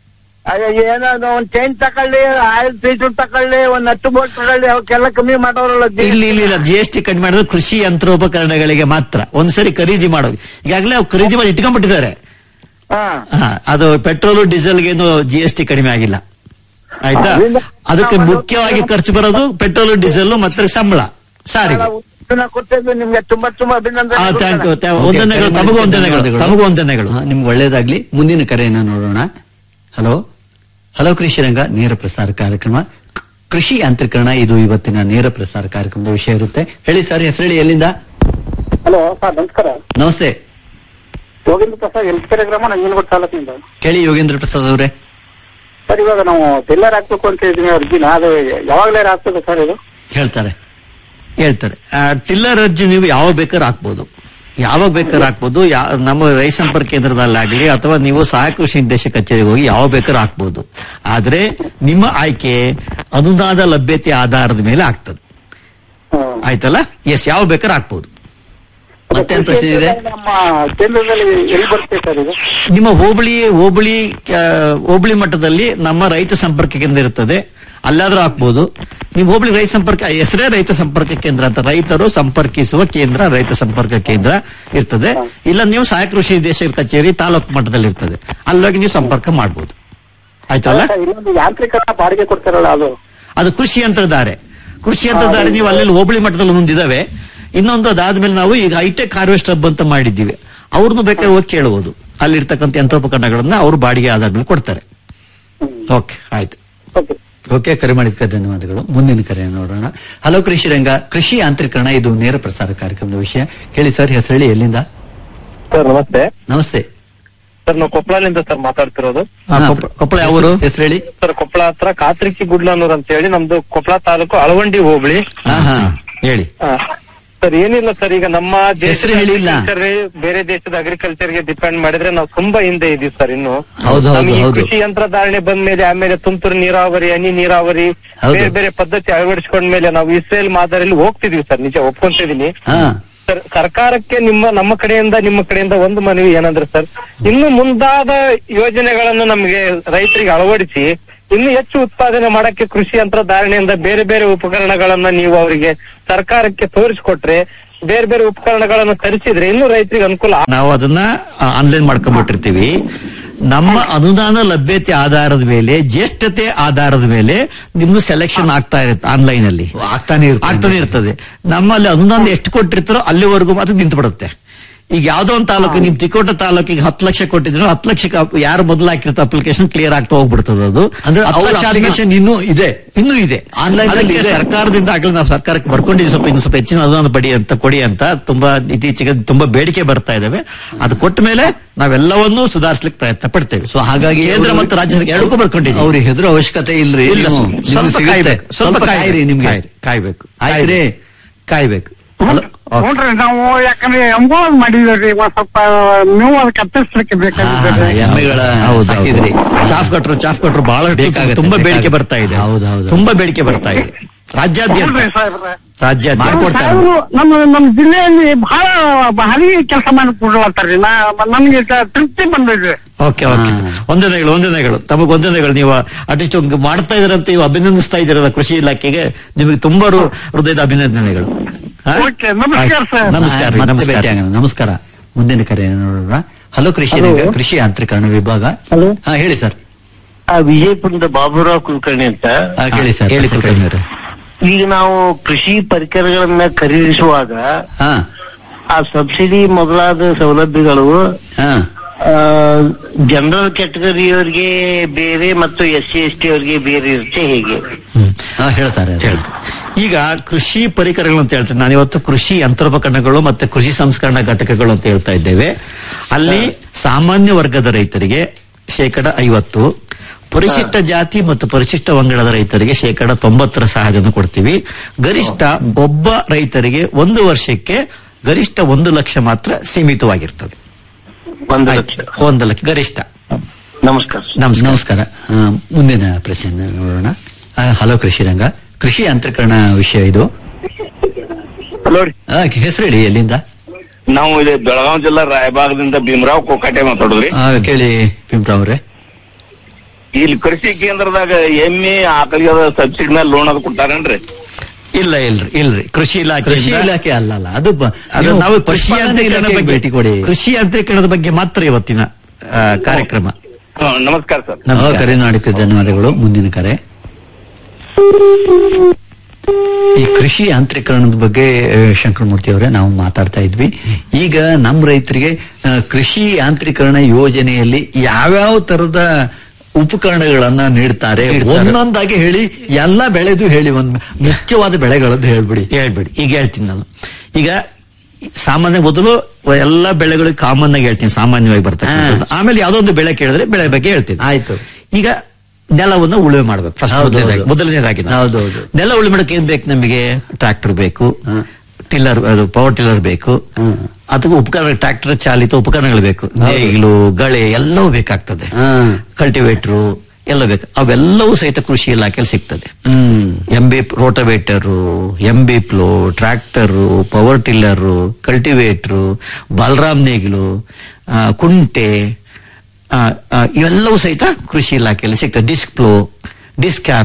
ಏನೋ ಒಂದ್ ಚೈನ್ ತಕೊಳ್ಳಿ ಆಯಿಲ್ ಫೀಚರ್ ತಕೊಳ್ಳಿ ಒಂದ್ ನಟ್ಟು ಬೋಲ್ಟ್ ತಗೊಳ್ಳಿ ಅವಕ್ಕೆಲ್ಲ ಕಮ್ಮಿ ಮಾಡೋರಲ್ಲ ಇಲ್ಲ ಇಲ್ಲ ಇಲ್ಲ ಜಿ ಎಸ್ ಟಿ ಕಡಿಮೆ ಮಾಡಿದ್ರೆ ಕೃಷಿ ಯಂತ್ರೋಪಕರಣಗಳಿಗೆ ಮಾತ್ರ ಒಂದ್ಸರಿ ಖರೀದಿ ಮಾಡೋದು ಈಗಾಗಲೇ ಅವ್ರು ಖರೀದಿ ಮಾಡಿ ಇಟ್ಕೊಂಡ್ಬಿಟ್ಟಿದ್ದಾರೆ ಹಾ ಹಾ, ಅದು ಪೆಟ್ರೋಲು ಡೀಸೆಲ್ಗೇನು ಜಿ ಎಸ್ ಟಿ ಕಡಿಮೆ ಆಗಿಲ್ಲ ಆಯ್ತಾ ಅದರಿಂದ ಅದಕ್ಕೆ ನಾವು ಮುಖ್ಯವಾಗಿ ಖರ್ಚು ಬರೋದು ಪೆಟ್ರೋಲು ಡೀಸೆಲ್ ಮತ್ತೆ ಸಂಬಳ ಸಾರಿಗೆ ಉತ್ತನ ಕೊಟ್ಟಿದ್ದು ನಿಮ್ಗೆ ತುಂಬಾ ತುಂಬಾ ಅಭಿನಂದನೆ ಥ್ಯಾಂಕ್ ಯು ಗುರುಗಳೇ. ವಂದನೆಗಳು ತಮಗೂ ವಂದನೆಗಳು ತಮಗೂ ವಂದನೆಗಳು ಹಾ, ನಿಮ್ಗೆ ಒಳ್ಳೇದಾಗ್ಲಿ ಮುಂದಿನ ಕರೆಯನ್ನ ನೋಡೋಣ ಹಲೋ ಹಲೋ ಕೃಷಿರಂಗ ನೇರ ಪ್ರಸಾರ ಕಾರ್ಯಕ್ರಮ ಕ್- ಕೃಷಿ ಯಾಂತ್ರೀಕರಣ ಇದು ಇವತ್ತಿನ ನೇರ ಪ್ರಸಾರ ಕಾರ್ಯಕ್ರಮದ ವಿಷಯ ಇರುತ್ತೆ ಹೇಳಿ ಸರ್ ಹೆಸರು ಹೇಳಿ ಎಲ್ಲಿಂದ ಹಲೋ ಸರ್ ನಮಸ್ಕಾರ ನಮಸ್ತೆ ಯೋಗೇಂದ್ರ ಪ್ರಸಾದ್ ಎಲ್ಕೆರೆ ಗ್ರಾಮ ನಂಜನಗೂಡು ತಾಲೂಕಿನಿಂದ ಕೇಳಿ ಯೋಗೇಂದ್ರ ಪ್ರಸಾದ್ ಅವರೇ ಸರ್ ಇವಾಗ ನಾವು ಟೆಲ್ಲರ್ ಹಾಕ್ಬೇಕು ಅಂತ ಇದ್ದೀನಿ ಅರ್ಜಿನ ಅದು ಯಾವಾಗಲೇ ಆಗ್ತದೆ ಸರ್ ಇದು ಹೇಳ್ತಾರೆ ಹೇಳ್ತಾರೆ ಆ, ಟಿಲ್ಲರ್ ಅರ್ಜಿ ನೀವು ಯಾವಾಗ ಬೇಕಾದ್ರೆ ಹಾಕ್ಬೋದು ಯಾವಾಗ ಬೇಕಾದ್ರೆ ಹಾಕ್ಬೋದು ಯಾ- ನಮ್ಮ ರೈತ ಸಂಪರ್ಕ ಕೇಂದ್ರದಲ್ಲಾಗ್ಲಿ ಅಥವಾ ನೀವು ಸಹಾಯಕ ಕೃಷಿ ನಿರ್ದೇಶಕ ಕಚೇರಿಗೆ ಹೋಗಿ ಯಾವ ಬೇಕಾದ್ರೆ ಹಾಕ್ಬೋದು ಆದ್ರೆ ನಿಮ್ಮ ಆಯ್ಕೆ ಅನುದಾನದ ಲಭ್ಯತೆ ಆಧಾರದ ಮೇಲೆ ಆಗ್ತದೆ ಆಯ್ತಲ್ಲ ಎಸ್ ಯಾವ ಬೇಕಾದ್ರೆ ಹಾಕ್ಬೋದು ಮತ್ತೇನ್ ಪ್ರಶ್ನೆ ಇದೆ ನಮ್ಮ ಕೇಂದ್ರದಲ್ಲಿ ಎಲ್ಲಿ ಬರುತ್ತೆ ಸರ್ ಇದು ನಿಮ್ಮ ಹೋಬಳಿ ಹೋಬಳಿ ಆ, ಹೋಬಳಿ ಮಟ್ಟದಲ್ಲಿ ನಮ್ಮ ರೈತ ಸಂಪರ್ಕ ಕೇಂದ್ರ ಇರ್ತದೆ ಅಲ್ಲಾದ್ರೂ ಹಾಕ್ಬೋದು ನೀವು ಹೋಬಳಿ ರೈತ ಸಂಪರ್ಕ ಹೆಸರೇ ರೈತ ಸಂಪರ್ಕ ಕೇಂದ್ರ ಅಂತ ರೈತರು ಸಂಪರ್ಕಿಸುವ ಕೇಂದ್ರ ರೈತ ಸಂಪರ್ಕ ಕೇಂದ್ರ ಇರ್ತದೆ ಇಲ್ಲ ನೀವು ಸಹಾಯಕ ಕೃಷಿ ನಿರ್ದೇಶಕರ ಕಚೇರಿ ತಾಲೂಕು ಮಟ್ಟದಲ್ಲಿ ಇರ್ತದೆ ಅಲ್ಲೋಗಿ ನೀವು ಸಂಪರ್ಕ ಮಾಡ್ಬೋದು ಆಯ್ತಲ್ಲ ಇನ್ನೊಂದು ಯಾಂತ್ರಿಕರಣ ಬಾಡಿಗೆ ಕೊಡ್ತಾರಲ್ಲ ಅದು ಅದು ಕೃಷಿ ಯಂತ್ರಧಾರೆ ಕೃಷಿ ಯಂತ್ರಧಾರೆ ನೀವು ಅಲ್ಲಿ ಹೋಬಳಿ ಮಟ್ಟದಲ್ಲಿ ಒಂದಿದಾವೆ ಇನ್ನೊಂದು ಅದಾದ್ಮೇಲೆ ನಾವು ಈಗ ಹೈಟೆಕ್ ಹಾರ್ವೆಸ್ಟ್ ಹಬ್ ಅಂತ ಮಾಡಿದ್ದೀವಿ ಅವ್ರನ್ನು ಬೇಕಾದ್ರೆ ಹೋಗಿ ಕೇಳಬಹುದು ಅಲ್ಲಿರ್ತಕ್ಕಂಥ ಯಂತ್ರೋಪಕರಣಗಳನ್ನ ಅವರು ಬಾಡಿಗೆ ಆಧಾರ ಮೇಲೆ ಕೊಡ್ತಾರೆ ಓಕೆ ಆಯ್ತು ಓಕೆ ಓಕೆ ಕರೆ ಮಾಡಿದ್ದಕ್ಕೆ ಧನ್ಯವಾದಗಳು ಮುಂದಿನ ಕರೆ ನೋಡೋಣ ಹಲೋ ಕೃಷಿ ರಂಗ ಕೃಷಿ ಯಾಂತ್ರೀಕರಣ ಇದು ನೇರ ಪ್ರಸಾರ ಕಾರ್ಯಕ್ರಮದ ವಿಷಯ ಕೇಳಿ ಸರ್ ಹೆಸರು ಹೇಳಿ ಎಲ್ಲಿಂದ ಸರ್ ನಮಸ್ತೆ ನಮಸ್ತೆ ಸರ್ ನಾವು ಕೊಪ್ಪಳದಿಂದ ಸರ್ ಮಾತಾಡ್ತಿರೋದು ಹಾ, ಕೊಪ್ಪ- ಕೊಪ್ಪಳ ಯಾವೂರು? ಹೆಸರು ಹೇಳಿ ಸರ್ ಕೊಪ್ಪಳ ಹತ್ರ ಕಾತ್ರಿಕಿ ಗುಡ್ಲನೂರ್ ಅಂತ ಹೇಳಿ ನಮ್ದು ಕೊಪ್ಪಳ ತಾಲೂಕು ಅಳವಂಡಿ ಹೋಬಳಿ ಹಾ ಹಾ ಹೇಳಿ ಆ, ಸರ್ ಏನಿಲ್ಲ ಸರ್ ಈಗ ನಮ್ಮ ಹೆಸ್ರು ಹೇಳಿಲ್ಲ. agriculture ಬೇರೆ ದೇಶದ ಅಗ್ರಿಕಲ್ಚರ್ ಗೆ ಡಿಪೆಂಡ್ ಮಾಡಿದ್ರೆ ನಾವು ತುಂಬಾ ಹಿಂದೆ ಇದೀವಿ ಸರ್ ಇನ್ನು ಹೌದು, ಹೌದು, ನಮಗೆ ಈ ಹೌದು. ಕೃಷಿ ಯಂತ್ರಧಾರಣೆ ಬಂದ್ಮೇಲೆ ಆಮೇಲೆ ತುಂತುರು ನೀರಾವರಿ ಹನಿ ನೀರಾವರಿ ಹೌದು. ಬೇರೆ ಬೇರೆ ಪದ್ಧತಿ ಅಳವಡಿಸ್ಕೊಂಡ್ಮೇಲೆ ನಾವು ಇಸ್ರೇಲ್ ಮಾದರಿಯಲ್ಲಿ ಹೋಗ್ತಿದೀವಿ ಸರ್ ನಿಜ ಒಪ್ಕೊಂತಿದೀನಿ ಹಾ ಸರ್ ಸರ್ಕಾರಕ್ಕೆ ನಿಮ್ಮ ನಮ್ಮ ಕಡೆಯಿಂದ ನಿಮ್ಮ ಕಡೆಯಿಂದ ಒಂದು ಮನವಿ ಏನಂದ್ರೆ ಸರ್ ಇನ್ನು ಮುಂದಾದ ಯೋಜನೆಗಳನ್ನು ನಮಗೆ ರೈತರಿಗೆ ಅಳವಡಿಸಿ ಇನ್ನು ಹೆಚ್ಚು ಉತ್ಪಾದನೆ ಮಾಡಕ್ಕೆ ಕೃಷಿ ಯಂತ್ರಧಾರಣೆಯಿಂದ ಬೇರೆ ಬೇರೆ ಉಪಕರಣಗಳನ್ನ ನೀವು ಅವರಿಗೆ ಸರ್ಕಾರಕ್ಕೆ ತೋರಿಸ್ಕೊಟ್ರೆ ಬೇರೆ ಬೇರೆ ಉಪಕರಣಗಳನ್ನು ತರಿಸಿದ್ರೆ ಇನ್ನು ರೈತರಿಗೆ ಅನುಕೂಲ ಆ- ನಾವು ಅದನ್ನ ಆನ್ಲೈನ್ ಮಾಡ್ಕೊಂಡ್ಬಿಟ್ಟಿರ್ತೀವಿ ನಮ್ಮ ಅನುದಾನ ಲಭ್ಯತೆ ಆಧಾರದ ಮೇಲೆ ಜ್ಯೇಷ್ಠತೆ ಆಧಾರದ ಮೇಲೆ ನಿಮ್ದು ಸೆಲೆಕ್ಷನ್ ಆಗ್ತಾ ಇರುತ್ತೆ ಆನ್ಲೈನ್ ಅಲ್ಲಿ ಆಗ್ತಾನೆ ಇರ್ತದೆ. ಆಗ್ತಾನೆ ಇರ್ತದೆ ನಮ್ಮಲ್ಲಿ ಅನುದಾನ ಎಷ್ಟು ಕೊಟ್ಟಿರ್ತಾರೋ ಅಲ್ಲಿವರೆಗೂ ಮಾತ್ರ ನಿಂತು ಬಿಡುತ್ತೆ ಈಗ ಯಾವ್ದೋ ಒಂದು ತಾಲೂಕು ನಿಮ್ ಚಿಕ್ಕೋಟ ತಾಲೂಕಿಗೆ ಹತ್ತು ಲಕ್ಷ ಕೊಟ್ಟಿದ್ರು ಹತ್ತು ಲಕ್ಷಕ್ಕೆ ಅಪ್- ಯಾರು ಮೊದಲು ಹಾಕಿರ್ತ ಅಪ್ಲಿಕೇಶನ್ ಕ್ಲಿಯರ್ ಆಗ್ತಾ ಹೋಗ್ಬಿಡ್ತದೆ ಅದು ಅಂದ್ರೆ ಹತ್ತು ಅವ್ರ ಲಕ್ಷ ಆದ್ಮೇಲೆ- application ಇನ್ನೂ ಇದೆ ಇನ್ನೂ ಇದೆ Online ಅಲ್ಲಿ ಅದಕ್ಕೆ ಇದೆ. ಸರ್ಕಾರದಿಂದ ಆಗಲೇ ನಾವು ಸರ್ಕಾರಕ್ಕೆ ಬರ್ಕೊಂಡಿದ್ದೀವಿ ಸ್ವಲ್ಪ ಇನ್ನು ಸ್ವಲ್ಪ ಹೆಚ್ಚಿನ ಅನುದಾನ ಪಡಿ ಅಂತ ಕೊಡಿ ಅಂತ ತುಂಬಾ ಇತ್ತೀಚೆಗೆ ತುಂಬಾ ಬೇಡಿಕೆ ಬರ್ತಾ ಇದಾವೆ ಅದು ಕೊಟ್ಟ ಮೇಲೆ ನಾವೆಲ್ಲವನ್ನೂ ಸುಧಾರಿಸಲಿಕ್ಕೆ ಪ್ರಯತ್ನ ಪಡ್ತೇವೆ ಸೊ ಹಾಗಾಗಿ ಕೇಂದ್ರ ಅವ್ರು- ಮತ್ತು ರಾಜ್ಯ ಸರ್ಕಾರ ಎರಡಕ್ಕೂ ಬರ್ಕೊಂಡಿದ್ದೀವಿ ಅವ್ರಿಗೆ ಹೆದರೋ ಅವಶ್ಯಕತೆ ಇಲ್ರಿ ಇಲ್ಲ, ನೀವು- ಸ್ವಲ್ಪ- ನಿಮ್ಗೆ ಸ್ವಲ್ಪ ಸಿಗುತ್ತೆ. ಕಾಯ್ಬೇಕು ಸ್ವಲ್ಪ ಕಾಯ್ರಿ ನಿಮ್ಗೆ ಕಾಯ್ರಿ, ಕಾಯ್ಬೇಕು ಆಯ್ತ್ರಿ? ಕಾಯ್ಬೇಕು ಹಲೋ? ಓಕೆ. ನೋಡ್ರಿ ನಾವು ಯಾಕಂದ್ರೆ ಎಂಬೋಲ್ ಮಾಡಿದ್ರಿ ಒಂದ್ ಸ್ವಲ್ಪ ನೀವು ಅದಕ್ಕೆ ಕತ್ತರಿಸ್ಲಿಕ್ಕೆ ಹಾ, ಬೇಕಾಗಿದ್ದಾರೆ ಎಮ್ಮೆಗಳ ಹೌದು, ಸಾಕಿದ್ರಿ ಹೌದು. ಚಾಫ್ ಕಟ್ರು ಚಾಫ್ ಕಟ್ರು ಬಹಳ ಬೇಕಾಗತ್ತೆ, ತುಂಬಾ ಬೇಡಿಕೆ ಬೇಕಾಗತ್ತೆ. ಬರ್ತಾ ಇದೆ ಹೌದು, ಹೌದು. ತುಂಬಾ ಬೇಡಿಕೆ ಬರ್ತಾ ಇದೆ ರಾಜ್ಯಾದ್ಯಂತ ರಾಜ್ಯಾದ್ಯಂತ ಮಾಡ್ಕೊಡ್ತಾರೆ. ಸಾಹೇಬ್ರು ನಮ್ಮ ನಮ್ಮ ಜಿಲ್ಲೆಯಲ್ಲಿ ಬಹಳ ಭಾರಿ ಕೆಲಸ ಮಾಡಿಕೊಡ್ಲತ್ತಾರ್ರಿ ನಾ ನಮ್ಗೆ ತ- ತೃಪ್ತಿ ಬಂದಿದೆ ಓಕೆ ಓಕೆ ಹಾ. ವಂದನೆಗಳು ವಂದನೆಗಳು ತಮಗೆ ವಂದನೆಗಳು ನೀವು ಅಟ್ಲೀಸ್ಟ್ ಒಂದು ಮಾಡ್ತಾ ಇದ್ರಂತ ನೀವು ಅಭಿನಂದಿಸ್ತಾ ಇದ್ದೀರಲ್ಲ ಕೃಷಿ ಇಲಾಖೆಗೆ ನಿಮಗೆ ತುಂಬಾ ಹೃ- ಹೃದಯದ ಅಭಿನಂದನೆಗಳು ಹಾ? ಓಕೆ, ನಮಸ್ಕಾರ, ಆಯ್ತು. ಸರ್. ನಮಸ್ಕಾರ ರೀ, ಮತ್ತೆ ನಮಸ್ಕಾರ ಭೇಟಿಯಾಗೋಣ. ನಮಸ್ಕಾರ ಮುಂದಿನ ಕರೆ ನೋಡೋಣ ಹಲೋ ಕೃಷಿ Hello. ರಂಗ, ಕೃಷಿ ಯಾಂತ್ರೀಕರಣ ವಿಭಾಗ Hello. ಹಾ ಹೇಳಿ ಸರ್ ವಿಜಯಪುರದ ಬಾಬುರಾವ್ ಕುಲಕರ್ಣಿ ಅಂತ ಹಾ, ಕೇಳಿ ಸರ್ ಹೇಳಿ ಕುಲಕರ್ಣಿ ಅವರೇ. ಈಗ ನಾವು ಕೃಷಿ ಪರಿಕರಗಳನ್ನ ಖರೀದಿಸುವಾಗ ಹಾ ಆ ಸಬ್ಸಿಡಿ ಮೊದಲಾದ ಸೌಲಭ್ಯಗಳು ಹಾ ಜನರಲ್ ಕ್ಯಾಟಗರಿಯವರಿಗೆ ಬೇರೆ ಮತ್ತು ಎಸ್ ಸಿ ಎಸ್ ಟಿ ಅವರಿಗೆ ಬೇರೆ ಇರುತ್ತೆ ಹೇಗೆ ಹ್ಮ್. ಹಾ ಹೇಳ್ತಾರೆ ಅದು. ಹೇಳ್ತೀನಿ. ಈಗ ಕೃಷಿ ಪರಿಕರಗಳು ಅಂತ ಹೇಳ್ತೀನಿ ನಾನು ಇವತ್ತು ಕೃಷಿ ಯಂತ್ರೋಪಕರಣಗಳು ಮತ್ತೆ ಕೃಷಿ ಸಂಸ್ಕರಣಾ ಘಟಕಗಳು ಅಂತ ಹೇಳ್ತಾ ಇದ್ದೇವೆ ಅಲ್ಲಿ ಸಾಮಾನ್ಯ ವರ್ಗದ ರೈತರಿಗೆ ಶೇಕಡ ಐವತ್ತು ಪರಿಶಿಷ್ಟ ಜಾತಿ ಮತ್ತು ಪರಿಶಿಷ್ಟ ಪಂಗಡದ ರೈತರಿಗೆ ಶೇಕಡ ತೊಂಬತ್ತರ ಸಹಾಯಧನ ಕೊಡ್ತೀವಿ ಗರಿಷ್ಠ ಒಬ್ಬ ರೈತರಿಗೆ ಒಂದು ವರ್ಷಕ್ಕೆ ಗರಿಷ್ಠ ಒಂದು ಲಕ್ಷ ಮಾತ್ರ ಸೀಮಿತವಾಗಿರ್ತದೆ ಒಂದು ಆಯ್ತು. ಲಕ್ಷ ಒಂದು ಲಕ್ಷ ಗರಿಷ್ಠ ನಮಸ್ಕಾರ ನಮಸ್ಕಾರ ನಮಸ್ಕಾರ ಆ, ಮುಂದಿನ ಪ್ರಶ್ನೆ ನೋಡೋಣ ಆ, ಹಲೋ ಕೃಷಿ ರಂಗ ಕೃಷಿ ಯಂತ್ರೀಕರಣ ವಿಷಯ ಇದು ಹಲೋ ರೀ ಆ, ಹೆಸರು ಹೇಳಿ ಎಲ್ಲಿಂದ ನಾವು ಇಲ್ಲಿ ಬೆಳಗಾವಿ ಜಿಲ್ಲಾ ರಾಯಬಾಗದಿಂದ ಭೀಮರಾವ್ ಕೋಕಾಟೆ ಮಾತಾಡೋದ್ರಿ ಆ, ಕೇಳಿ ಪಿಂಪ್ರ ಅವ್ರೆ ಇಲ್ಲಿ ಕೃಷಿ ಕೇಂದ್ರದಾಗ ಎಮ್ಮೆ ಆಕಳಿಗೆ ಸಬ್ಸಿಡಿ ಮೇಲೆ ಲೋನ್ ಅದು ಕೊಟ್ಟಾರೇನ್ರಿ ಇಲ್ಲ ಇಲ್ರಿ ಇಲ್ರಿ ಕೃಷಿ ಇಲಾಖೆ ಕೃಷಿ ಇಲಾಖೆ ಅಲ್ಲಲ್ಲ ಅದು ಬ- ಅದು ನೀವು ನಾವು ಕೃಷಿ ಪಶುಪಾಲನಾ ಯಂತ್ರೀಕರಣದ ಇಲಾಖೆಗೆ ಬಗ್ಗೆ ಭೇಟಿ ಕೊಡಿ ಕೃಷಿ ಯಂತ್ರೀಕರಣದ ಬಗ್ಗೆ ಮಾತ್ರ ಇವತ್ತಿನ ಆ, ಕಾರ್ಯಕ್ರಮ ಹಾ, ನಮಸ್ಕಾರ ಸರ್ ಆ, ನಮಸ್ಕಾರ. ಕರೆ ಮಾಡಿಕ್ಕೆ ಧನ್ಯವಾದಗಳು ಮುಂದಿನ ಕರೆ ಈ ಕೃಷಿ ಯಾಂತ್ರೀಕರಣದ ಬಗ್ಗೆ ಆ, ಶಂಕರಮೂರ್ತಿ ಅವರೇ ನಾವು ಮಾತಾಡ್ತಾ ಇದ್ವಿ ಈಗ ನಮ್ಮ ರೈತರಿಗೆ ಆ, ಕೃಷಿ ಯಾಂತ್ರೀಕರಣ ಯೋಜನೆಯಲ್ಲಿ ಯಾವ್ಯಾವ ತರದ ಉಪಕರಣಗಳನ್ನ ನೀಡ್ತಾರೆ ನೀಡ್ತಾರೆ. ಒಂದೊಂದಾಗಿ ಹೇಳಿ ಎಲ್ಲ ಬೆಳೆದು ಹೇಳಿ ಒಂದ್ ಮುಖ್ಯವಾದ ಬೆಳೆಗಳದ್ದು ಹೇಳ್ಬಿಡಿ ಹೇಳ್ಬೇಡಿ ಈಗ ಹೇಳ್ತೀನಿ ನಾನು ಈಗ ಸಾಮಾನ್ಯ ಮೊದಲು ಎಲ್ಲ ಬೆಳೆಗಳಿಗೆ ಕಾಮನ್ ಆಗಿ ಹೇಳ್ತೀನಿ ಸಾಮಾನ್ಯವಾಗಿ ಬರ್ತಕ್ಕಂಥದ್ದು ಆಮೇಲೆ ಯಾವ್ದೋ ಒಂದು ಬೆಳೆ ಕೇಳಿದ್ರೆ ಬೆಳೆ ಬಗ್ಗೆ ಹೇಳ್ತೀನಿ ಆಯ್ತು. ಈಗ ನೆಲವನ್ನು ಉಳುಮೆ ಮಾಡ್ಬೇಕು ಫಸ್ಟ್ ಹೌದು, ಮೊದಲನೇದಾಗಿ ಹೌದು. ಮೊದಲನೇದಾಗಿ ನಾವು. ಹೌದು, ಹೌದು. ನೆಲ ಉಳುಮೆ ಮಾಡಕ್ಕೆ ಏನ್ ಬೇಕು ನಮಗೆ ಟ್ರಾಕ್ಟರ್ ಬೇಕು ಹ್ಮ್. ಟಿಲ್ಲರ್ ಅದು ಪವರ್ ಟಿಲ್ಲರ್ ಬೇಕು ಹ್ಮ್. ಅದಕ್ಕೂ ಉಪಕರಣ ಟ್ರಾಕ್ಟರ್ ಚಾಲಿತ ಉಪಕರಣಗಳು ಬೇಕು ನೇಗಿಲು ಗಳೆ ಎಲ್ಲವೂ ಬೇಕಾಗ್ತದೆ ಹ್ಮ್. ಕಲ್ಟಿವೇಟ್ರು ಎಲ್ಲ ಬೇಕು ಅವೆಲ್ಲವೂ ಸಹಿತ ಕೃಷಿ ಇಲಾಖೆಯಲ್ಲಿ ಸಿಗ್ತದೆ ಹ್ಮ್ MB rotavator MB plough tractor power tiller cultivator Balaram ನೇಗಿಲು ಆ, ಕುಂಟೆ ಆ, ಆ, ಇವೆಲ್ಲವೂ ಸಹಿತ ಕೃಷಿ ಇಲಾಖೆಯಲ್ಲಿ ಸಿಗ್ತದೆ ಡಿಸ್ಕ್ ಪ್ಲೋ ಡಿಸ್ಕ್ ಆರೋ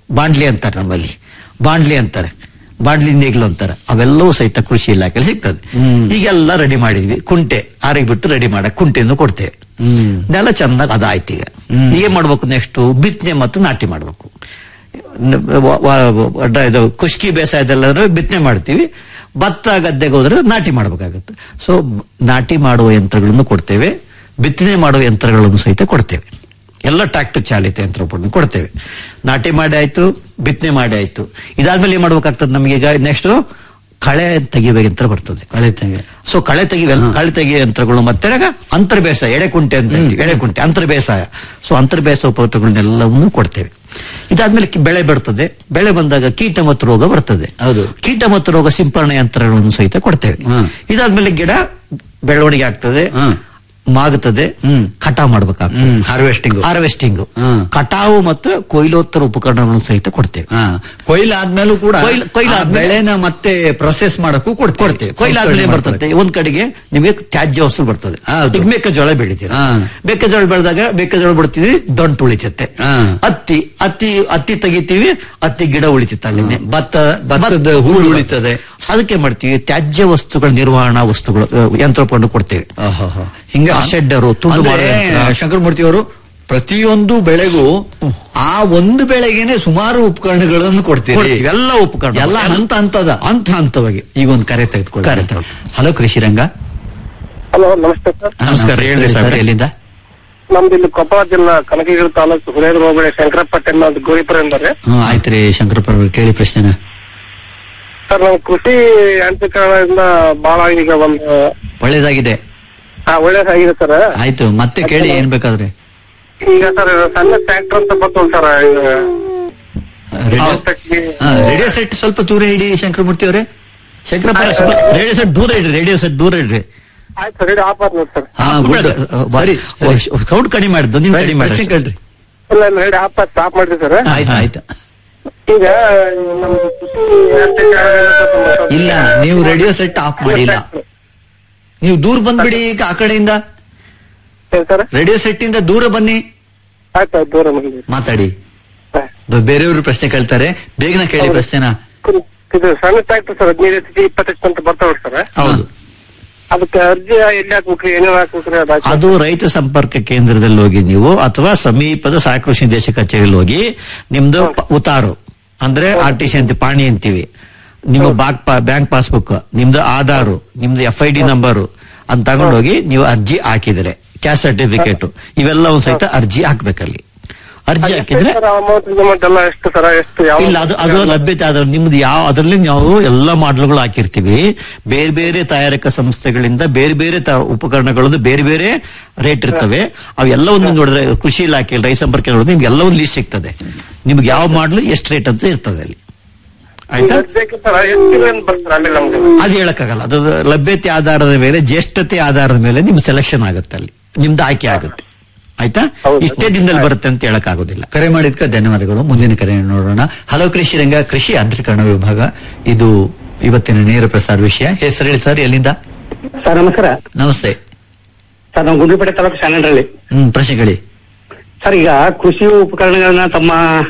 ಬಾಂಡ್ಲಿ ಅಂತಾರೆ ನಮ್ಮಲ್ಲಿ ಬಾಂಡ್ಲಿ ಅಂತಾರೆ ಬಾಂಡ್ಲಿ ನೇಗಿಲು ಅಂತಾರೆ ಅವೆಲ್ಲವೂ ಸಹಿತ ಕೃಷಿ ಇಲಾಖೆಯಲ್ಲಿ ಸಿಗ್ತದೆ ಈಗೆಲ್ಲ ರೆಡಿ ಮಾಡಿದ್ವಿ ಕುಂಟೆ ಆರಿಗೆ ಬಿಟ್ಟು ರೆಡಿ ಮಾಡಕ್ ಕುಂಟೆಯನ್ನು ಕೊಡ್ತೇವೆ ನೆಲ ಚೆನ್ನಾಗಿ ಅದಾಯ್ತು ಈಗ ಈಗ ಏನ್ ಮಾಡ್ಬೇಕು ನೆಕ್ಸ್ಟ್ ಬಿತ್ತನೆ ಮತ್ತು ನಾಟಿ ಮಾಡ್ಬೇಕು ನ- ವ- ವ- ವ- ಇದು ಕುಷ್ಕಿ ಬೇಸಾಯದಲ್ಲಾದ್ರೆ ಬಿತ್ತನೆ ಮಾಡ್ತೀವಿ ಭತ್ತ ಗದ್ದೆಗೆ ಹೋದ್ರೆ ನಾಟಿ ಮಾಡ್ಬೇಕಾಗುತ್ತೆ ಸೊ ನಾಟಿ ಮಾಡುವ ಯಂತ್ರಗಳನ್ನು ಕೊಡ್ತೇವೆ ಬಿತ್ತನೆ ಮಾಡುವ ಯಂತ್ರಗಳನ್ನು ಸಹಿತ ಕೊಡ್ತೇವೆ ಎಲ್ಲ ಟ್ರಾಕ್ಟರ್ ಚಾಲಿತ ಯಂತ್ರಗಳನ್ನು ಕೊಡ್ತೇವೆ ನಾಟಿ ಮಾಡಿ ಆಯ್ತು ಬಿತ್ತನೆ ಮಾಡಿ ಆಯ್ತು ಇದಾದ್ಮೇಲೆ ಏನ್ ಮಾಡ್ಬೇಕಾಗ್ತದೆ ನಮಗೆ ಈಗ ನೆಕ್ಸ್ಟ್ ಕಳೆ ತೆಗಿಯುವ ಯಂತ್ರ ಬರ್ತದೆ ಕಳೆ ತೆಗೆ ಸೊ ಕಳೆ ತೆಗಿ ಕಳೆ ತೆಗಿಯೋ ಯಂತ್ರಗಳು ಮತ್ತೆ ಅಂತರ್ ಬೇಸಾಯ ಎಡೆಕುಂಟೆ ಅಂತ ಹೇಳ್ತೀವಿ ಎಡೆಕುಂಟೆ ಅಂತರ್ ಬೇಸಾಯ ಸೊ ಅಂತರ್ ಬೇಸಾಯ ಉಪಕರಣಗಳನ್ನೆಲ್ಲವನ್ನೂ ಕೊಡ್ತೇವೆ ಇದಾದ್ಮೇಲೆ ಕಿ- ಬೆಳೆ ಬರ್ತದೆ ಬೆಳೆ ಬಂದಾಗ ಕೀಟ ಮತ್ತು ರೋಗ ಬರ್ತದೆ ಹೌದು. ಕೀಟ ಮತ್ತು ರೋಗ ಸಿಂಪರಣೆ ಯಂತ್ರಗಳನ್ನು ಸಹಿತ ಕೊಡ್ತೇವೆ ಹ್ಮ್. ಇದಾದ್ಮೇಲೆ ಗಿಡ ಬೆಳವಣಿಗೆ ಆಗ್ತದೆ ಹ್ಮ್. ಮಾಗುತ್ತದೆ ಹ್ಮ್. ಕಟಾವ್ ಮಾಡ್ಬೇಕಾಗ್ತದೆ ಹ್ಮ್ ಹಾರ್ವೆಸ್ಟಿಂಗ್ ಹಾರ್ವೆಸ್ಟಿಂಗ್ ಹ್ಮ್. ಕಟಾವು ಮತ್ತು ಕೊಯ್ಲೋತ್ತರ ಉಪಕರಣಗಳನ್ನು ಸಹಿತ ಕೊಡ್ತೇವೆ ಹಾ ಕೊಯ್ಲು ಆದ್ಮೇಲೂ ಕೂಡ ಕೊಯ್ಲು- ಕೊಯ್ಲು ಆ ಆದ್ಮೇಲೆ- ಬೆಳೆನ ಮತ್ತೆ ಪ್ರೊಸೆಸ್ ಮಾಡಕ್ಕೂ ಕೊಡ್ತೇವೆ ಕೊಡ್ತೇವೆ ಕೊಯ್ಲಾದ್ಮೇಲೆ ಏನ್ ಬರ್ತದೆ ಒಂದ್ ಕಡೆಗೆ ನಿಮಗೆ ತ್ಯಾಜ್ಯ ವಸ್ತು ಬರ್ತದೆ ಹೌದು. ಈಗ ಮೆಕ್ಕೆಜೋಳ ಬೆಳಿತೀರ ಹಾ. ಮೆಕ್ಕೆಜೋಳ ಬೆಳೆದಾಗ ಮೆಕ್ಕೆಜೋಳ ಬಿಡ್ತೀವಿ ದಂಟು ಉಳಿತೈತೆ ಹಾ. ಹತ್ತಿ ಹತ್ತಿ ಹತ್ತಿ ತೆಗಿತೀವಿ ಹತ್ತಿ ಗಿಡ ಉಳಿತೈತೆ ಅಲ್ಲಿನೆ ಭತ್ತ ಭತ್ತದ ಹುಲ್ಲು ಉಳಿತದೆ ಅದಕ್ಕೆ ಏನ್ ಮಾಡ್ತೀವಿ ತ್ಯಾಜ್ಯ ವಸ್ತುಗಳ ನಿರ್ವಹಣಾ ವಸ್ತುಗಳು ಅಹ್, ಯಂತ್ರೋಪಕರಣ ಕೊಡ್ತೇವೆ ಆಹಾಹಾ. ಹಿಂಗ ಆ ಶೆಡ್ಡರು, ತುಂಡು ಅಂದ್ರೆ ಮಾಡುವ ಯಂತ್ರ. ಶಂಕರಮೂರ್ತಿ ಅವರು ಪ್ರತಿಯೊಂದು ಬೆಳೆಗೂ ಆ ಒಂದು ಬೆಳೆಗೇನೆ ಸುಮಾರು ಉಪಕರಣಗಳನ್ನು ಕೊಡ್ತೀರಿ ಕೊಡ್ತೀವಿ. ಎಲ್ಲ ಉಪಕರಣ ಎಲ್ಲ ಹಂತ ಹಂತದ ಹಂತ ಹಂತವಾಗಿ ಈಗ ಒಂದು ಕರೆ ತೆಗೆದುಕೊಳ್ಳಿ ಕರೆ ತಗೊಳ್ಳಿ. ಹಲೋ ಕೃಷಿ ರಂಗ ಹಲೋ ನಮಸ್ತೆ ಸರ್ ಹಾ, ನಮಸ್ಕಾರ, ನಮಸ್ತೆ ಹೇಳ್ರಿ ಸರ್ ಸಾಹೇಬ್ರೆ. ಎಲ್ಲಿಂದ ನಮ್ದು ಇಲ್ಲಿ ಕೊಪ್ಪಳ ಜಿಲ್ಲಾ ಕನಕಗಿರಿ ತಾಲೂಕು ಹುರೇದ್ರ ಹೋಬಳಿ ಶಂಕರಪಟ್ಟಣ ಅಂತ ಗೋರಿಪುರ ಎಂದರೆ ಹ್ಮ್ ಆಯ್ತ್ರಿ ಶಂಕರಪ್ಪ ಅವ್ರು ಕೇಳಿ ಪ್ರಶ್ನೆನ ಸರ್ ನಾವು ಕೃಷಿ ಯಾಂತ್ರೀಕರಣದಿಂದ ಬಹಳ ಈಗ ಒಂದು ಒಳ್ಳೇದಾಗಿದೆ ಹಾ ಒಳ್ಳೇದಾಗಿದೆ ಸರ್ ಆಯ್ತು ಮತ್ತೆ ಕೇಳಿ ಏನ್ ಬೇಕಾದ್ರೆ ಈಗ ಸರ್ ಸಣ್ಣ ಟ್ರ್ಯಾಕ್ಟರ್ ಅಂತ ಬರ್ತಲ್ಲ ಸರ್ ರೇಡಿಯೋ ರೇಡಿಯೋ ಸೆಟ್ ಸ್ವಲ್ಪ ದೂರ ಇಡಿ ಶಂಕರಮೂರ್ತಿ ಅವರೇ ಶಂಕರಪ್ಪ ರೇಡಿಯೋ ಸೆಟ್ ದೂರ ಇಡ್ರಿ ರೇಡಿಯೋ ಸೆಟ್ ದೂರ ಇಡ್ರಿ ಆಯ್ತು ಸರ್ ಆಫ್ ಆದ್ ನೋಡಿ ಸರ್ ಹಾ ಗುಡ್ ಸರಿ ಸರಿ ಸೌಂಡ್ ಕಡಿಮೆ ಮಾಡಿದ್ದು ನೀವು ಕಡಿಮೆ ಪ್ರಶ್ನೆ ಮಾಡಿ ಕೇಳ್ರಿ ಇಲ್ಲ ಇಲ್ಲ ರೆಡಿ ಆಫ್ ಆದ್ ಸ್ಟಾಪ್ ಮಾಡಿದ್ವಿ ಸರ್ ಆಯ್ತು ಆಯ್ತು ಈಗ ನಮ್ದು ಕೃಷಿ ಯಾಂತ್ರೀಕರಣ ಸ್ವಲ್ಪ ಇಲ್ಲ ನೀವು ರೇಡಿಯೋ ಸೆಟ್ ಆಫ್ ಮಾಡಿಲ್ಲ ನೀವು ದೂರ ಬಂದ್ಬಿಡಿ ಈಗ ಆ ಕಡೆಯಿಂದ ಏನ್ ಸರ್ ರೇಡಿಯೋ ಸೆಟ್ ಇಂದ ದೂರ ಬನ್ನಿ ಆಯ್ತು ಆಯ್ತು ದೂರ ಬಂದ್ವಿ ಮಾತಾಡಿ ಹಾ. ಬ- ಬೇರೆಯವರು ಪ್ರಶ್ನೆ ಕೇಳ್ತಾರೆ ಬೇಗನ ಕೇಳಿ ಹೌದು. ಪ್ರಶ್ನೆನ ಇದು ಸಣ್ಣ ಟ್ರ್ಯಾಕ್ಟರ್ ಸರ್ ಹದಿನೈದು ಎಚ್ ಪಿ ಇಪ್ಪತ್ತು ಅಂತ ಬರ್ತಾವ ಸರ್ ಹೌದು ಅದಕ್ಕೆ ಅರ್ಜಿ ಎಲ್ಲಿ ಹಾಕ್ಬೇಕ್ರಿ ಏನೇನ್ ಹಾಕ್ಬೇಕ್ರಿ ಅದು ಹಾಕಿ- ಅದು ರೈತ ಸಂಪರ್ಕ ಕೇಂದ್ರದಲ್ಲಿ ಹೋಗಿ ನೀವು ಅಥವಾ ಸಮೀಪದ ಸಹಕೃಷಿ ನಿರ್ದೇಶಕ ಕಚೇರಿಯಲ್ಲಿ ಹೋಗಿ ನಿಮ್ದು ಪ- ಉತಾರು ಅಂದ್ರೆ ಆರ್ ಟಿ ಸಿ ಅಂತ ಪಾಣಿ ಅಂತೀವಿ ನಿಮ್ಮ ಬಾಕ್ ಬ್ಯಾಂಕ್ ಪಾಸ್ಬುಕ್ ನಿಮ್ದು ಆಧಾರು ನಿಮ್ದು ಎಫ್ ಐ ಡಿ ನಂಬರು ಅಂತ ತಗೊಂಡೋಗಿ ನೀವು ಅರ್ಜಿ ಹಾಕಿದ್ರೆ ಕ್ಯಾಸ್ಟ್ ಸರ್ಟಿಫಿಕೇಟ್ ಇವೆಲ್ಲವೂ ಸಹಿತ ಅರ್ಜಿ ಹಾಕ್ಬೇಕಲ್ಲಿ ಅರ್ಜಿ ಹಾಕಿದ್ರೆ ಸರ್ ಅಮೌಂಟ್ ಗಿಮೌಂಟ್ ಎಲ್ಲ ಎಷ್ಟು ಸರ ಎಷ್ಟು ಯಾವ ಇಲ್ಲ ಅದು ಅದು ಲಭ್ಯತೆ ಆದ ನಿಮ್ದು ಯಾವ ಅದರಲ್ಲಿ ನಾವು ಎಲ್ಲ ಮಾಡಲ್ಗಳು ಹಾಕಿರ್ತೀವಿ ಬೇರೆ ಬೇರೆ ತಯಾರಕ ಸಂಸ್ಥೆಗಳಿಂದ ಬೇರೆ ಬೇರೆ ತ- ಉಪಕರಣಗಳದ್ದು ಬೇರೆ ಬೇರೆ ರೇಟ್ ಇರ್ತವೆ ಅವೆಲ್ಲವನ್ನು ನೋಡಿದ್ರೆ ಕೃಷಿ ಇಲಾಖೆ ರೈತ ಸಂಪರ್ಕ ನೋಡಿದ್ರೆ ನಿಮ್ಗೆ ಎಲ್ಲ ಒಂದು ಲೀಸ್ಟ್ ಸಿಗ್ತದೆ ನಿಮ್ಗೆ ಯಾವ ಮಾಡಲು ಎಷ್ಟು ರೇಟ್ ಅಂತ ಇರ್ತದೆ ಅಲ್ಲಿ ಆಯ್ತಾ ಅರ್ಜಿಗೆ ಸರ್ ಎಷ್ಟು ಕಿಲೋ ಏನ್ ಬರ್ತಾರೆ ಅಲ್ಲಿ ನಮ್ಗೆ ಅದು ಹೇಳಕ್ಕಾಗಲ್ಲ ಅದು ಲಭ್ಯತೆ ಆಧಾರದ ಮೇಲೆ ಜ್ಯೇಷ್ಠತೆ ಆಧಾರದ ಮೇಲೆ ನಿಮ್ ಸೆಲೆಕ್ಷನ್ ಆಗುತ್ತೆ ಅಲ್ಲಿ ನಿಮ್ದು ಆಯ್ಕೆ ಆಗುತ್ತೆ ಆಯ್ತಾ ಹೌದು. ಇಷ್ಟೇ ದಿನದಲ್ಲಿ ಬರುತ್ತೆ ಅಂತ ಹೇಳಕ್ ಆಗೋದಿಲ್ಲ ಕರೆ ಮಾಡಿದ್ಕ ಧನ್ಯವಾದಗಳು ಮುಂದಿನ ಕರೆ ನೋಡೋಣ ಹಲೋ ಕೃಷಿ ರಂಗ ಕೃಷಿ ಯಾಂತ್ರೀಕರಣ ವಿಭಾಗ ಇದು ಇವತ್ತಿನ ನೇರ ಪ್ರಸಾರ ವಿಷಯ ಹೆಸರು ಹೇಳಿ ಸರ್ ಎಲ್ಲಿಂದ ಸರ್ ನಮಸ್ಕಾರ ನಮಸ್ತೆ ಸರ್ ನಾವು ಗುಂಡ್ಲುಪೇಟೆ ತಾಲೂಕು ಶಾನಹಳ್ಳಿ ಹ್ಮ್ ಪ್ರಶ್ನೆಗಳಿ ಸರ್ ಈಗ ಕೃಷಿ ಉಪಕರಣಗಳನ್ನ ತಮ್ಮ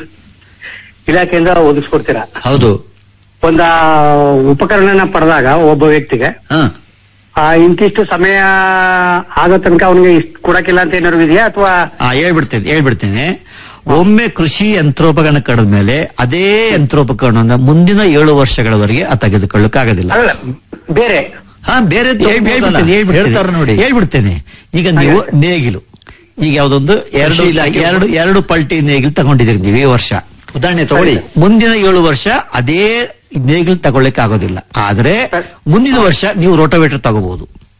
ಇಲಾಖೆಯಿಂದ ಒದಗಿಸ್ಕೊಡ್ತೀರಾ ಹೌದು ಒಂದ ಉಪಕರಣನ ಪಡೆದಾಗ ಒಬ್ಬ ವ್ಯಕ್ತಿಗೆ ಹಾ ಆ ಇಂತಿಷ್ಟು ಸಮಯ ಆಗೋ ತನಕ ಅವನಿಗೆ ಇಷ್ಟು ಕೊಡಕ್ಕಿಲ್ಲ ಅಂತ ಏನಾದ್ರು ಇದೆಯಾ ಅಥವಾ ಆ ಹೇಳ್ಬಿಡ್ತೇನೆ ಹೇಳ್ಬಿಡ್ತೇನೆ ಒಮ್ಮೆ ಕೃಷಿ ಯಂತ್ರೋಪಕರಣ ಕಳೆದ ಮೇಲೆ ಅದೇ ಯಂತ್ರೋಪಕರಣವನ್ನ ಮುಂದಿನ ಏಳು ವರ್ಷಗಳವರೆಗೆ ಆ ತೆಗೆದುಕೊಳ್ಳಕ್ಕಾಗೋದಿಲ್ಲ ಅಲ್ಲ ಬೇರೆ ಹಾ ಬೇರೆ ಹೇಳ್- ಹೇಳ್ಬಿಡ್ತೇನೆ, ಹೇಳ್ಬಿಡ್ತೇನೆ. ಹೇಳ್ತಾರ ನೋಡಿ ಹೇಳ್ಬಿಡ್ತೇನೆ ಈಗ ನೀವು ನೇಗಿಲು ಈಗ ಯಾವ್ದೊಂದು ಎರಡು ಕೃಷಿ ಇಲಾಖೆ ಎರಡು ಎರಡು ಪಲ್ಟಿ ನೇಗಿಲು ತಗೊಂಡಿದ್ದೀರಿ ನೀವು ಈ ವರ್ಷ ಉದಾಹರಣೆ ತಗೊಳ್ಳಿ ಮುಂದಿನ ಏಳು ವರ್ಷ ಅದೇ ನೇಗಿಲು ತಗೊಳ್ಳಿಕ್ಕೆ ಆಗೋದಿಲ್ಲ ಆದ್ರೆ ಮುಂದಿನ ವರ್ಷ ನೀವು ರೋಟೋವೇಟರ್ ತಗೋಬಹುದು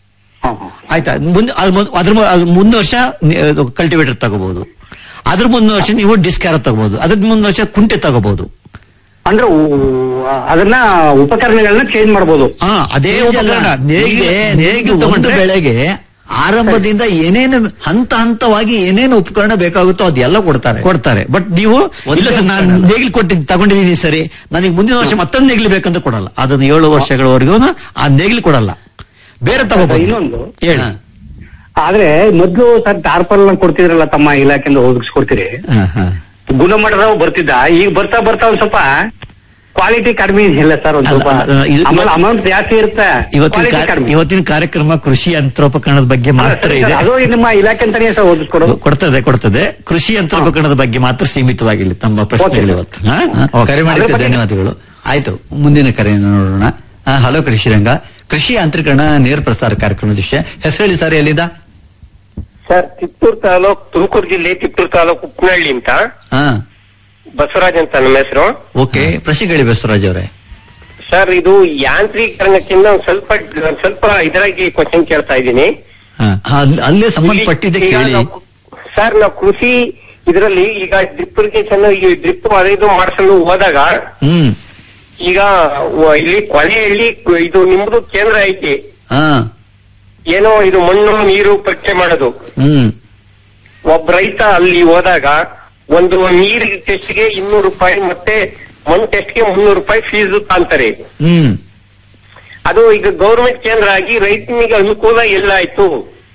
ಆಯ್ತಾ ಮುಂದೆ ಅದ್ರ ಮುಂದೆ- ಅದ್ರ ಮು- ಅದ್ರ ಮುಂದಿನ ವರ್ಷ ಕಲ್ಟಿವೇಟರ್ ತಗೋಬಹುದು ಅದ್ರ ಮುಂದಿನ ವರ್ಷ ನೀವು ಡಿಸ್ಕ್ಯಾರ ತಗೋಬಹುದು ಅದ್ರ ಮುಂದಿನ ವರ್ಷ ಕುಂಟೆ ತಗೋಬಹುದು ಅಂದ್ರೆ ಉ- ಅದನ್ನ ಉಪಕರಣಗಳನ್ನ ಚೇಂಜ್ ಮಾಡಬಹುದು ಹಾ ಅದೇ change ಅಲ್ಲ. ಉಪಕರಣ ನೇಗಿಲು ಹೀಗೆ ನೇಗಿಲು ಒಂದು ತಗೊಂಡ್ರೆ ಬೆಳೆಗೆ ಆರಂಭದಿಂದ ಏನೇನು ಹಂತ ಹಂತವಾಗಿ ಏನೇನು ಉಪಕರಣ ಬೇಕಾಗುತ್ತೋ ಅದೆಲ್ಲ ಕೊಡ್ತಾರೆ ಕೊಡ್ತಾರೆ ಬಟ್ ನೀವು ಒಂದೇ ಇಲ್ಲ ಸರ್ ನಾನು ಉಪಕರಣ. ನೇಗಿಲು ಕೊಟ್ಟಿದ್ದು ತಗೊಂಡಿದ್ದೀನಿ ಸರಿ ನನಗೆ ಮುಂದಿನ ವರ್ಷ ಮತ್ತೊಂದು ನೇಗಿಲು ಬೇಕಂತ ಕೊಡಲ್ಲ ಅದನ್ನು ಏಳು ವರ್ಷಗಳವರೆಗೂ ಆ ನೇಗಿಲು ಕೊಡಲ್ಲ ಬೇರೆ ತಗೋಬಹುದು ಇನ್ನೊಂದು ಹೇಳಿ ಹಾ. ಆದ್ರೆ ಮೊದ್ಲು ಸರ್ ಟಾರ್ಪಲ್ ಕೊಡ್ತಿದ್ರಲ್ಲ ತಮ್ಮ ಇಲಾಖೆಯಿಂದ ಒದಗಿಸ್ಕೊಡ್ತೀರಿ ಹಾ, ಹಾ. ಗುಣಮಟ್ಟದವು ಬರ್ತಿದ್ದ ಈಗ ಬರ್ತಾ ಬರ್ತಾ ಒಂದ್ ಸ್ವಲ್ಪ ಕ್ವಾಲಿಟಿ ಕಡಿಮೆ ಇದೆಯಲ್ಲ ಸರ್ ಒಂದ್ ಅಲ್ಲ, ಸ್ವಲ್ಪ ಅಲ್ಲ, ಇದು- ಆಮೇಲೆ ಅಮೌಂಟ್ ಜಾಸ್ತಿ ಇರುತ್ತೆ ಇವತ್ತಿನ quality ಕಾರ್ಯ- ಕಡಿಮೆ. ಇವತ್ತಿನ ಕಾರ್ಯಕ್ರಮ ಕೃಷಿ ಯಂತ್ರೋಪಕರಣದ ಬಗ್ಗೆ ಅಲ್ಲ, ಮಾತ್ರ ಸರಿ, ಇದೆ ಸರ್, ಅದು ನಿಮ್ಮ ಇಲಾಖೆ ಅಂತಾನೆ ಸರ್ ಓದಿಸ್ಕೊಡೋದು ಕೊಡ್ತದೆ ಕೊಡ್ತದೆ ಕೃಷಿ ಯಂತ್ರೋಪಕರಣದ ಬಗ್ಗೆ ಮಾತ್ರ ಸೀಮಿತವಾಗಿಲ್ಲ ತಮ್ಮ ಪ್ರಶ್ನೆಗಳು Okay. ಇವತ್ತು ಹಾ? ಹಾ, Okay. ಕರೆ ಮಾಡಿದ್ದಕ್ಕೆ ಅದ್ರ ಬಗ್ಗೆ- ಧನ್ಯವಾದಗಳು ಆಯ್ತು ಮುಂದಿನ ಕರೆಯನ್ನು ನೋಡೋಣ ಆ, ಹಲೋ ಕೃಷಿರಂಗ ಕೃಷಿ ಯಾಂತ್ರೀಕರಣ ನೇರ ಪ್ರಸಾರ ಕಾರ್ಯಕ್ರಮದ ವಿಷಯ ಹೆಸರು ಹೇಳಿ ಸರ್ ಎಲ್ಲಿಂದ ಸರ್ ತಿಪ್ಟೂರು ತಾಲೂಕ್ ತುಮಕೂರು ಜಿಲ್ಲೆ ತಿಪ್ಟೂರು ತಾಲೂಕು ಉಪ್ಪನಹಳ್ಳಿ ಅಂತ ಹಾ ಬಸವರಾಜ್ ಅಂತ ನಮ್ಮ ಹೆಸರು ಓಕೆ ಪ್ರಶ್ನೆ ಕೇಳಿ ಬಸವರಾಜ್ ಅವರೇ ಸರ್ ಇದು ಯಾಂತ್ರೀಕರಣಕ್ಕಿಂತ ಒಂದ್ ಸ್ವಲ್ಪ ಒಂದ್ ಸ್ವಲ್ಪ ಇದರಾಗಿ ಕ್ವಶನ್ ಕೇಳ್ತಾ ಇದ್ದೀನಿ ಹಾ. ಅಲ್- ಅಲ್ಲೇ ಸಂಬಂಧಪಟ್ಟಿದೆ ಈಗ ಕೇಳಿ ನಾವು- ಸರ್ ನಾವು ಕೃಷಿ ಇದರಲ್ಲಿ ಈಗ ಡ್ರಿಪ್ ಇರಿಗೇಷನ್ ಈ ಡ್ರಿಪ್ ಇದು ಮಾಡಿಸಲು ಹೋದಾಗ ಹ್ಮ್ ಈಗ ವ- ಇಲ್ಲಿ ಕೊನೆಯಲ್ಲಿ ಕು- ಇದು ನಿಮ್ದು ಕೇಂದ್ರ ಐತಿ ಹಾ ಏನೋ ಇದು ಮಣ್ಣು ನೀರು ಪರೀಕ್ಷೆ ಮಾಡೋದು ಹ್ಮ್ ಒಬ್ಬ ರೈತ ಅಲ್ಲಿ ಹೋದಾಗ ಒಂದು ನೀರಿನ ಟೆಸ್ಟ್ಗೆ ಇನ್ನೂರು ರೂಪಾಯಿ ಮತ್ತೆ ಮಣ್ಣು ಟೆಸ್ಟ್ಗೆ ಮುನ್ನೂರು ರೂಪಾಯಿ ಫೀಸ್ ಅಂತಾರೆ ಹ್ಮ್ ಅದು ಈಗ ಗೌರ್ಮೆಂಟ್ ಕೇಂದ್ರ ಆಗಿ ರೈತನಿಗೆ ಅನುಕೂಲ ಎಲ್ಲ ಆಯ್ತು